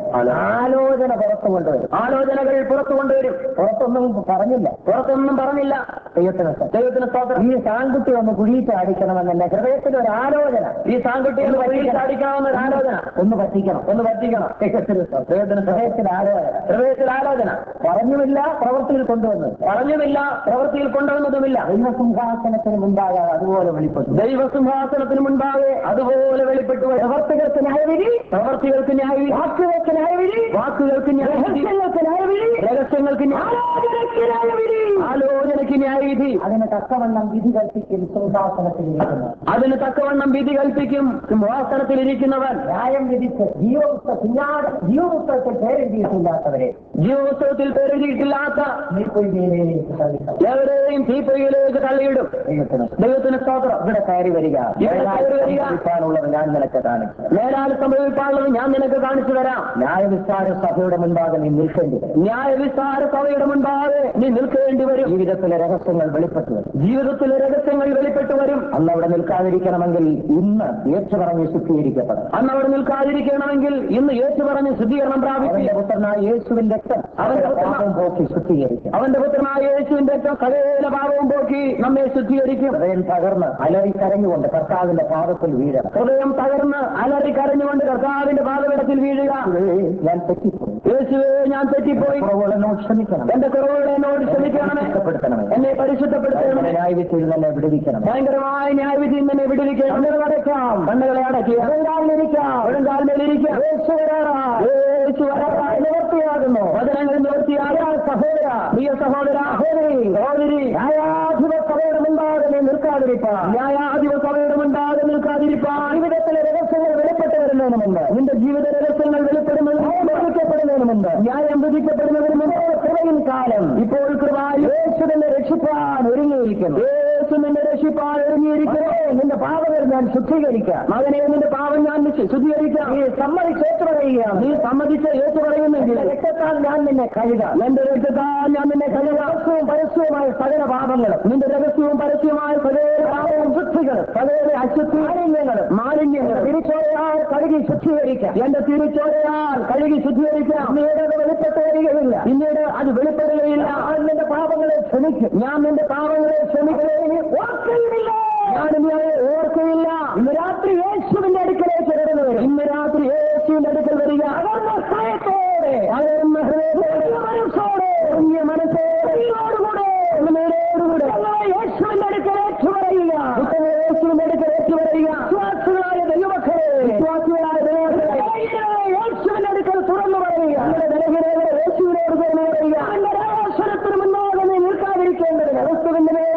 ആലോചന പുറത്തു കൊണ്ടുവരും ആലോചനകൾ പുറത്തു കൊണ്ടുവരും പുറത്തൊന്നും പറഞ്ഞില്ല പുറത്തൊന്നും പറഞ്ഞില്ല ദൈവത്തിന് സ്തോത്രം. ദൈവത്തിന് സ്തോത്രം ഈ സാൻകുട്ടി ഒന്ന് കുഴിയിട്ട് അടിക്കണമെന്നല്ല ഹൃദയത്തിൽ ഒരു ആലോചന ഈ സാങ്കുട്ടിയെ അടിക്കാവുന്ന ഒരു ആലോചന ഒന്ന് പറ്റിക്കണം ഒന്ന് പറ്റിക്കണം ദൈവത്തിന് സ്തോത്രം. ദൈവത്തിന് ഹൃദയത്തിൽ ആലോചന ഹൃദയത്തിൽ ആലോചന പറഞ്ഞുമില്ല പ്രവൃത്തിയിൽ കൊണ്ടുവന്നു പറഞ്ഞുമില്ല പ്രവൃത്തിയിൽ കൊണ്ടുവന്നതുമില്ല ദൈവസിംഹാസനത്തിന് മുൻപാകെ അതുപോലെ വെളിപ്പെട്ടു ദൈവസിംഹാസനത്തിന് മുൻപാകെ അതുപോലെ വെളിപ്പെട്ടു വരും. പ്രവർത്തികൾക്ക് ന്യായവിധി പ്രവർത്തികൾക്ക് ന്യായവിധി വാക്കുകൾക്ക് ന്യായവിധി വാക്കുകൾക്ക് ന്യായവിധി രഹസ്യങ്ങൾക്ക് ന്യായവിധി രഹസ്യങ്ങൾക്ക് ന്യായ- ആലോചനയ്ക്ക് ന്യായവിധി ആലോചനയ്ക്ക് ന്യായവിധി അതിന് തക്കവണ്ണം വിധി കൽപ്പിക്കും സിംഹാസനത്തിലിരിക്കുന്നു അതിന് തക്കവണ്ണം വിധി കൽപ്പിക്കും സിംഹാസനത്തിലിരിക്കുന്നവൻ ന്യായം വിധിച്ച് ജീവപുസ്ത കുഞ്ഞാട് ജീവപുസ്തകത്തിൽ പേരെഴുതിയിട്ടില്ലാത്തവരെ ജീവോത്സവത്തിൽ പേരെഴുതിയിട്ടില്ലാത്ത നീക്കുഴിയിലേക്ക് തള്ളിക്കളയും. എവരെയും തീപ്പൊയ്യിലേക്ക് തള്ളിയിടും ദൈവത്തിന് ദൈവത്തിന് സ്തോത്രം ഇവിടെ കയറി വരിക ഇവിടെ കയറി വരിക. സംഭവിക്കാനുള്ളത് ഞാൻ നിനക്ക് കാണിച്ചു മേലാൽ സംഭവിക്കാനുള്ളത് ഞാൻ നിനക്ക് കാണിച്ചു തരാം ന്യായവിസ്താര സഭയുടെ മുൻപാകെ നീ നിൽക്കേണ്ടി വരും ന്യായവിസ്താര സഭയുടെ മുൻപാകെ നീ നിൽക്കേണ്ടി വരും ജീവിതത്തിലെ രഹസ്യങ്ങൾ വെളിപ്പെട്ടു വരും ജീവിതത്തിലെ രഹസ്യങ്ങൾ വെളിപ്പെട്ടു വരും അന്ന് അവിടെ നിൽക്കാതിരിക്കണമെങ്കിൽ ഇന്ന് ഏറ്റു പറഞ്ഞ് ശുദ്ധീകരിക്കപ്പെടണം അന്ന് അവിടെ നിൽക്കാതിരിക്കണമെങ്കിൽ ഇന്ന് ഏറ്റു പറഞ്ഞ് ശുദ്ധീകരണം പ്രാപിക്കും അവന്റെ പുത്രനായ യേശുവിന്റെ രക്തം അവന്റെ പാപം പോക്കി ശുദ്ധീകരിക്കും അവന്റെ പുത്രനായ യേശുവിന്റെ രക്തം സകല പാപവും പോക്കി നമ്മെ ശുദ്ധീകരിക്കും ഹൃദയം തകർന്ന് അലറി കരഞ്ഞുകൊണ്ട് കർത്താവിന്റെ പാദത്തിൽ വീഴണം ഹൃദയം തകർന്ന് അലറി കരഞ്ഞുകൊണ്ട് കർത്താവിന്റെ പാതകടത്തിൽ വീഴുക യേശുവേ, ഞാൻ തെറ്റിപ്പോയി യേശുവേ ഞാൻ തെറ്റിപ്പോയി കുറവുകളെന്നോട് ക്ഷമിക്കണം എന്റെ കുറവുകളെ എന്നോട് ക്ഷമിക്കണമേ ഇഷ്ടപ്പെടുത്തണമേ എന്നെ പരിശുദ്ധപ്പെടുത്തണമേ ന്യായവിധിയിൽ തന്നെ വിടുവിക്കണം ഭയങ്കരമായ ന്യായവിധി എന്നെ വിടുവിക്കണം കണ്ണുകൾ അടയ്ക്കാം കണ്ണുകളെ അടയ്ക്കുക ഒഴുങ്കാലിലിരിക്കാം ഒഴുങ്കാൽമേലിരിക്കുക യേശു വരാറായി. യേശു വരാറായി. നിവർത്തിയാകുന്നു വചനങ്ങൾ നിവർത്തിയായ സഹോദര പ്രിയ സഹോദര സഹോദരി സഹോദരി ന്യായാധിപ സഭയുടെ മുൻപാകെ നീ നിൽക്കാതിരിപ്പാൻ ന്യായാധിപ സഭയുടെ മുൻപാകെ നിൽക്കാതിരിപ്പാൻ ജീവിതത്തിലെ രഹസ്യങ്ങൾ വെളിപ്പെട്ട് വരുന്നതിന് മുമ്പ് നിന്റെ ജീവിത രഹസ്യങ്ങൾ വെളിപ്പെടുന്നതിന് മുമ്പ് വിധിക്കപ്പെടുന്നതിന് മുമ്പ് ന്യായം വിധിക്കപ്പെടുന്നതിന് മുമ്പ് കൃപയും കാലം ഇപ്പോൾ കൃപായി യേശുവിനെ രക്ഷിപ്പാൻ ഒരുങ്ങിയിരിക്കുന്നു യേശു നിന്റെ രക്ഷിപ്പാൻ ഒരുങ്ങിയിരിക്കുന്നു നിന്റെ പാപങ്ങൾ ഞാൻ ശുദ്ധീകരിക്കാം മകനെ നിന്റെ പാവം ഞാൻ നിശ്ച- ശുദ്ധീകരിക്കാം നീ സമ്മതിച്ചേറ്റ് പറയുകയാണ് നീ സമ്മതിച്ച് യേശു പറയുന്നെങ്കിൽ എന്റെ രക്തത്താൽ ഞാൻ നിന്നെ കഴുകാം എന്റെ രക്തത്താൽ ഞാൻ നിന്നെ കഴുകാം രഹസ്യവും പരസ്യവുമായ സകല പാപങ്ങളും നിന്റെ രഹസ്യവും പരസ്യമായ സകല പാപവും ശുദ്ധികളും സകല അശുദ്ധി മാലിന്യങ്ങളും മാലിന്യങ്ങളും തിരിച്ചോയാൽ കഴുകി ശുദ്ധീകരിക്കാം എന്റെ തിരിച്ചോരയാൽ കഴുകി ശുദ്ധീകരിക്കാം പിന്നീട് അത് വെളിപ്പെട്ട് വരികയില്ല പിന്നീട് അത് വെളിപ്പെടുകയില്ല ഞാൻ നിന്റെ പാപങ്ങളെ ക്ഷമിക്കും ഞാൻ നിന്റെ പാവങ്ങളെ ക്ഷമിക്കുകയും ഓർക്കുകയില്ല ഞാൻ ഇനി അവരെ ഓർക്കുകയില്ല ഇന്ന് രാത്രി യേശുവിന്റെ അടുക്കലേക്ക് കടന്നു വരും ഇന്ന് രാത്രി യേശുവിന്റെ അടുക്കൽ വരിക അകർന്ന ഹൃദയത്തോടെ അകർന്ന ഹൃദയത്തോടെ മനസ്സോടെ ഉറങ്ങിയ മനസ്സോടെ ഉണ്ണിയോടുകൂടെ ഉണ്മയോടുകൂടെ ഞങ്ങളെ യേശുവിന്റെ അടുക്കൽ ഏറ്റുപറയുക കുറ്റങ്ങൾ യേശുവിന്റെ അടുക്കൽ ഏറ്റുവരിക വിശ്വാസികളായ ദൈവമക്കളെ വിശ്വാസികളായ ദൈവമക്കളെ ബലഹീനരെ യേശുവിന്റെ അടുക്കൽ തുറന്നു പറയുക നമ്മുടെ ബലഹീനതകളെ യേശുവിനോട് തുറന്നു പറയുക അവന്റെ രാജാസനത്തിന് മുന്നോട്ട് നീ നിൽക്കാതിരിക്കേണ്ടതിന് ക്രിസ്തുവിന്റെ മേൽ